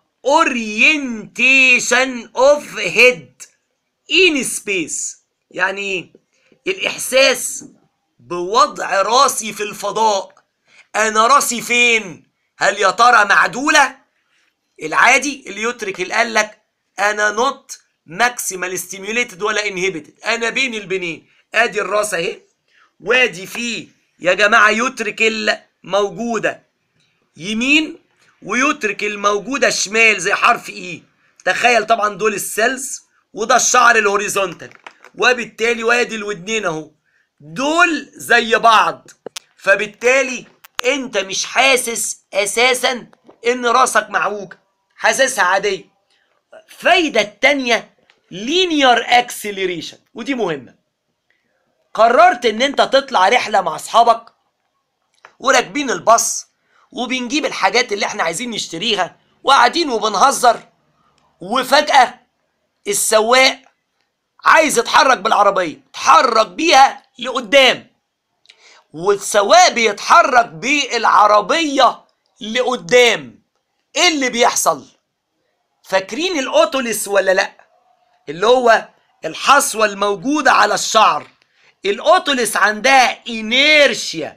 orientation of head in space يعني ايه الاحساس بوضع راسي في الفضاء انا راسي فين هل يا ترى معدوله العادي اليوتريكل قال لك انا نوت ماكسيمال ستيميوليتد ولا انهبيتد انا بين البنين ادي الراس اهي وادي فيه يا جماعه يوتريكل موجوده يمين ويوتريكل موجوده شمال زي حرف اي تخيل طبعا دول السيلز وده الشعر الهوريزونتال وبالتالي وادي الودنين اهو دول زي بعض فبالتالي انت مش حاسس اساسا ان راسك معوجه حاسسها عاديه الفايده التانية لينير اكسلريشن ودي مهمه قررت ان انت تطلع رحله مع اصحابك وراكبين الباص وبنجيب الحاجات اللي احنا عايزين نشتريها وقاعدين وبنهزر وفجاه السواق عايز يتحرك بالعربيه اتحرك بيها لقدام والسواق بيتحرك بالعربيه لقدام ايه اللي بيحصل فاكرين الاوتوليس ولا لا اللي هو الحصوة الموجودة على الشعر الاوتوليس عندها انيرشيا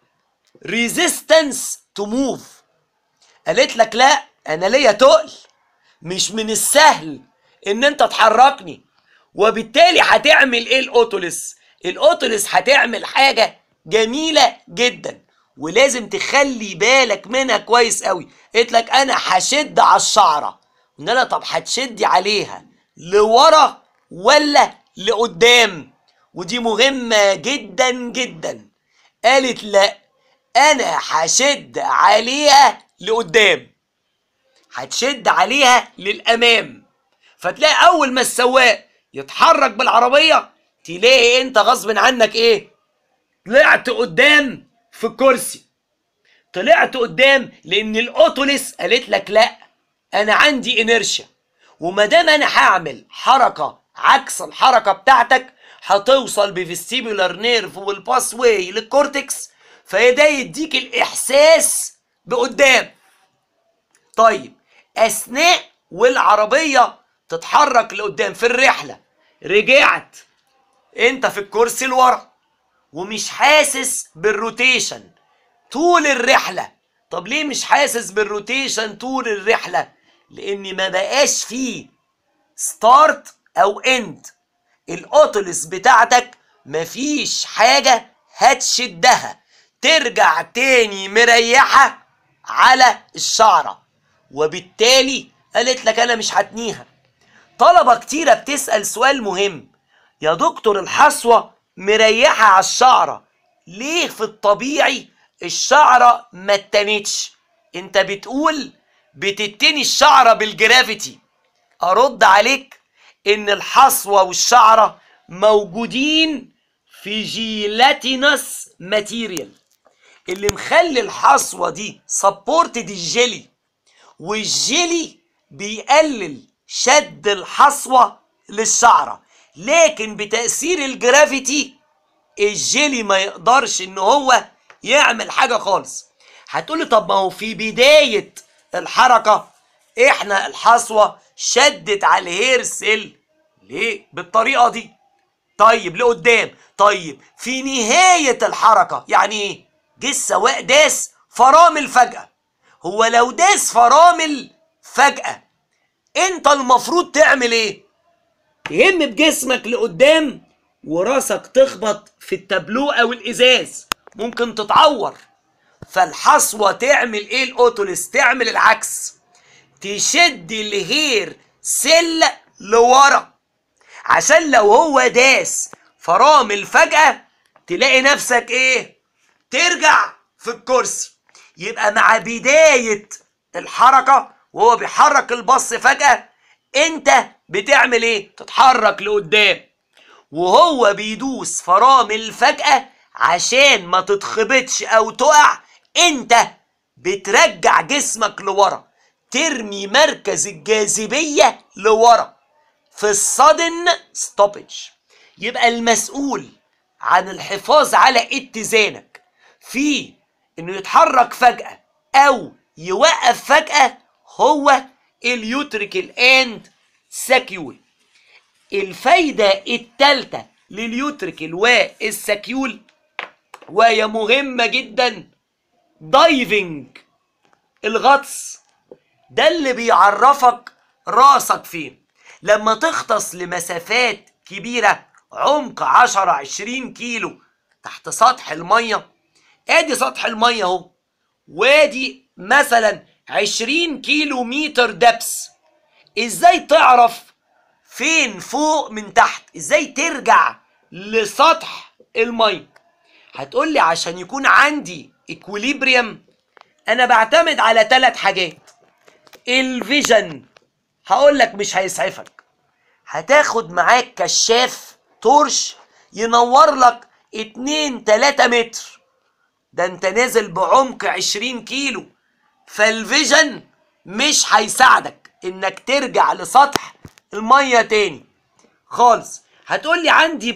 ريزيستنس تو موف قالت لك لا انا ليا تقل مش من السهل ان انت تحركني وبالتالي هتعمل ايه الاوتوليس الاوتوليس هتعمل حاجة جميلة جدا ولازم تخلي بالك منها كويس قوي قلت لك انا هشد على الشعرة قلنا لها طب هتشدي عليها لورا ولا لقدام ودي مهمة جدا جدا قالت لا انا هشد عليها لقدام هتشد عليها للامام فتلاقي اول ما السواق يتحرك بالعربيه تلاقي انت غصب عنك ايه طلعت قدام في الكرسي طلعت قدام لان الاوتوليس قالت لك لا انا عندي انرشيا وما دام انا هعمل حركه عكس الحركه بتاعتك هتوصل بفيستيبولار نيرف والباس واي للكورتكس فده يديك الاحساس بقدام طيب اثناء والعربيه تتحرك لقدام في الرحله رجعت انت في الكرسي لورا ومش حاسس بالروتيشن طول الرحله طب ليه مش حاسس بالروتيشن طول الرحله لان ما بقاش فيه ستارت او اند الاوتوليس بتاعتك مفيش حاجه هتشدها ترجع تاني مريحه على الشعره وبالتالي قالت لك انا مش هتنيها طلبة كتيرة بتسأل سؤال مهم يا دكتور الحصوة مريحة على الشعرة ليه في الطبيعي الشعرة ما اتنتش انت بتقول بتتني الشعرة بالجرافيتي ارد عليك ان الحصوة والشعرة موجودين في جيلاتينس ماتيريال اللي مخلي الحصوة دي سبورتد الجيلي والجيلي بيقلل شد الحصوة للشعرة لكن بتأثير الجرافيتي الجيلي ما يقدرش ان هو يعمل حاجة خالص هتقولي طب ما هو في بداية الحركة احنا الحصوة شدت على الهير سيل ليه بالطريقة دي طيب لقدام طيب في نهاية الحركة يعني ايه جه السواق داس فرامل فجأة هو لو داس فرامل فجأة انت المفروض تعمل ايه تهم بجسمك لقدام وراسك تخبط في التابلو او الازاز ممكن تتعور فالحصوة تعمل ايه الاوتوليس تعمل العكس تشد الهير سل لورا عشان لو هو داس فرامل فجأة تلاقي نفسك ايه ترجع في الكرسي يبقى مع بداية الحركة وهو بيحرك البص فجأة انت بتعمل ايه تتحرك لقدام وهو بيدوس فرامل فجأة عشان ما تتخبطش او تقع انت بترجع جسمك لورا ترمي مركز الجاذبية لورا في الصدن ستوبج يبقى المسؤول عن الحفاظ على اتزانك في انه يتحرك فجأة او يوقف فجأة هو اليوتريكال اند ساكيول الفايدة التالتة لليوتريكال والساكيول وهي مهمة جدا دايفنج الغطس ده اللي بيعرفك راسك فين لما تغطس لمسافات كبيرة عمق 10 20 كيلو تحت سطح المية ادي سطح المية اهو وادي مثلا 20 كيلو متر دبس ازاي تعرف فين فوق من تحت ازاي ترجع لسطح المية هتقولي عشان يكون عندي اكوليبريم انا بعتمد على ثلاث حاجات الفيجن هقول لك مش هيسعفك هتاخد معاك كشاف تورش ينور لك 2 3 متر ده انت نازل بعمق 20 كيلو فالفيجن مش هيساعدك انك ترجع لسطح الميه تاني خالص هتقولي عندي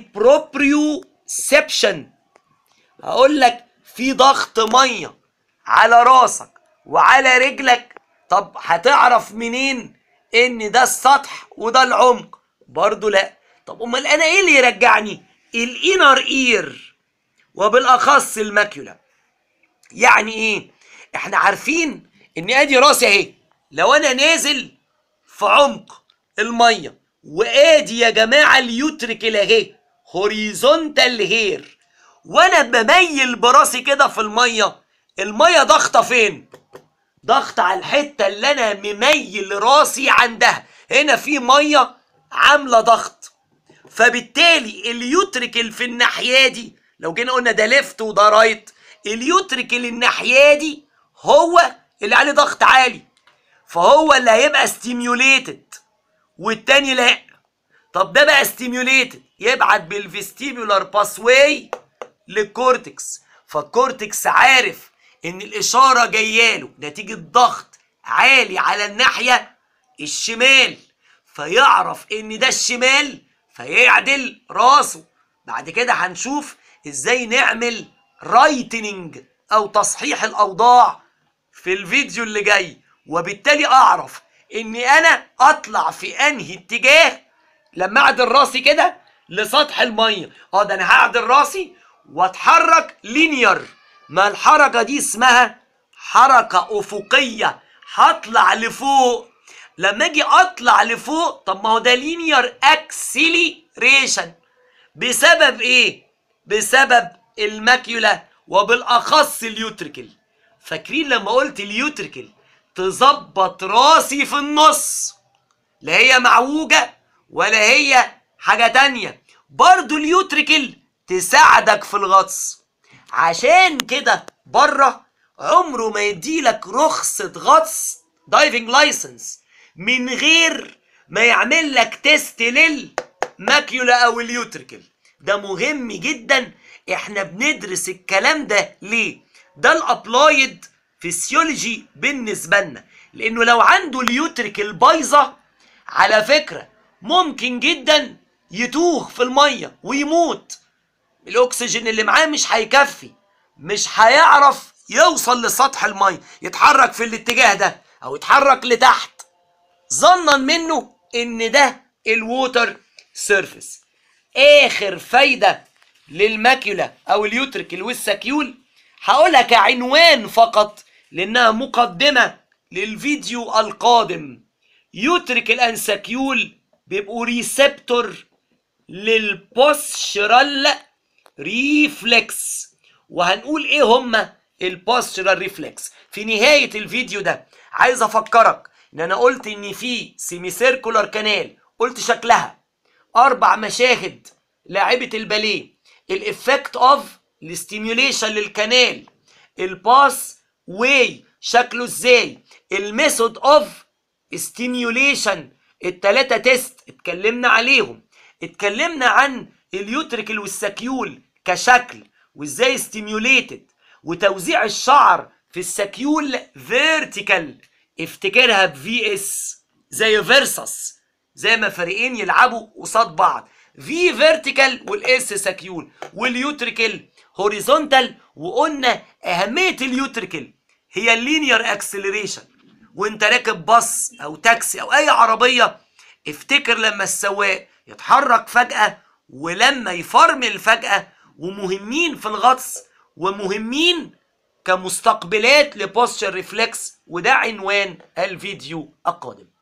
بروبريوسبشن هقول لك في ضغط ميه على راسك وعلى رجلك طب هتعرف منين ان ده السطح وده العمق برضو لا طب امال انا ايه اللي يرجعني الانر اير وبالاخص الماكيولا يعني ايه احنا عارفين ان ادي راسي اهي لو انا نازل في عمق الميه وادي يا جماعه اليوتريكل اهي هوريزونتال هير وانا بميل براسي كده في الميه الميه ضغطه فين ضغط على الحته اللي انا مميل راسي عندها هنا في ميه عامله ضغط فبالتالي اليوتريكل في الناحيه دي لو جينا قلنا ده ليفت وده رايت اليوتريكل الناحيه دي هو اللي عليه ضغط عالي فهو اللي هيبقى ستيميوليتد والتاني لا طب ده بقى ستيميوليتد يبعت بالفيستيبولار باسواي للكورتكس فالكورتكس عارف ان الاشاره جايه نتيجه ضغط عالي على الناحيه الشمال فيعرف ان ده الشمال فيعدل راسه بعد كده هنشوف ازاي نعمل رايتنينج او تصحيح الاوضاع في الفيديو اللي جاي وبالتالي اعرف اني انا اطلع في انهي اتجاه لما اعدل راسي كده لسطح الميه اه ده انا هعدل راسي واتحرك لينير ما الحركه دي اسمها حركه افقيه هطلع لفوق لما اجي اطلع لفوق طب ما هو ده لينير اكسلريشن بسبب ايه بسبب الماكيولا وبالاخص اليوتريكل فاكرين لما قلت اليوتريكل تظبط راسي في النص لا هي معوجة ولا هي حاجة تانية برضو اليوتريكل تساعدك في الغطس عشان كده بره عمره ما يديلك رخصة غطس دايفنج لايسنس من غير ما يعمل لك تيست للماكيولا او اليوتريكل ده مهم جدا احنا بندرس الكلام ده ليه ده الابلايد فيسيولوجي بالنسبه لنا لانه لو عنده اليوتريكل بايظه على فكره ممكن جدا يتوه في الميه ويموت الاكسجين اللي معاه مش هيكفي مش هيعرف يوصل لسطح الميه يتحرك في الاتجاه ده او يتحرك لتحت ظنا منه ان ده الووتر سيرفيس اخر فايده للماكيولا او اليوتريكل والسكيول هقولها كعنوان فقط لانها مقدمه للفيديو القادم يوتريكل انسكيول بيبقوا ريسبتور للبوستشرال ريفلكس وهنقول ايه هما البوستشرال ريفلكس في نهايه الفيديو ده عايز افكرك ان انا قلت ان في سيمي سيركولار كانال قلت شكلها اربع مشاهد لاعبه الباليه الافكت اوف الاستيميوليشن للكنال الباس واي شكله ازاي الميثود اوف ستيميوليشن التلاتة تيست اتكلمنا عليهم اتكلمنا عن اليوتريكل والسكيول كشكل وازاي ستيميوليتد وتوزيع الشعر في السكيول فيرتيكال افتكرها بفي اس زي فيرسس زي ما فريقين يلعبوا قصاد بعض في فيرتيكال والاس سكيول واليوتريكل هوريزونتال وقلنا اهميه اليوتريكل هي اللينير اكسلريشن وانت راكب باص او تاكسي او اي عربيه افتكر لما السواق يتحرك فجاه ولما يفرمل فجاه ومهمين في الغطس ومهمين كمستقبلات لبوستشر ريفلكس وده عنوان الفيديو القادم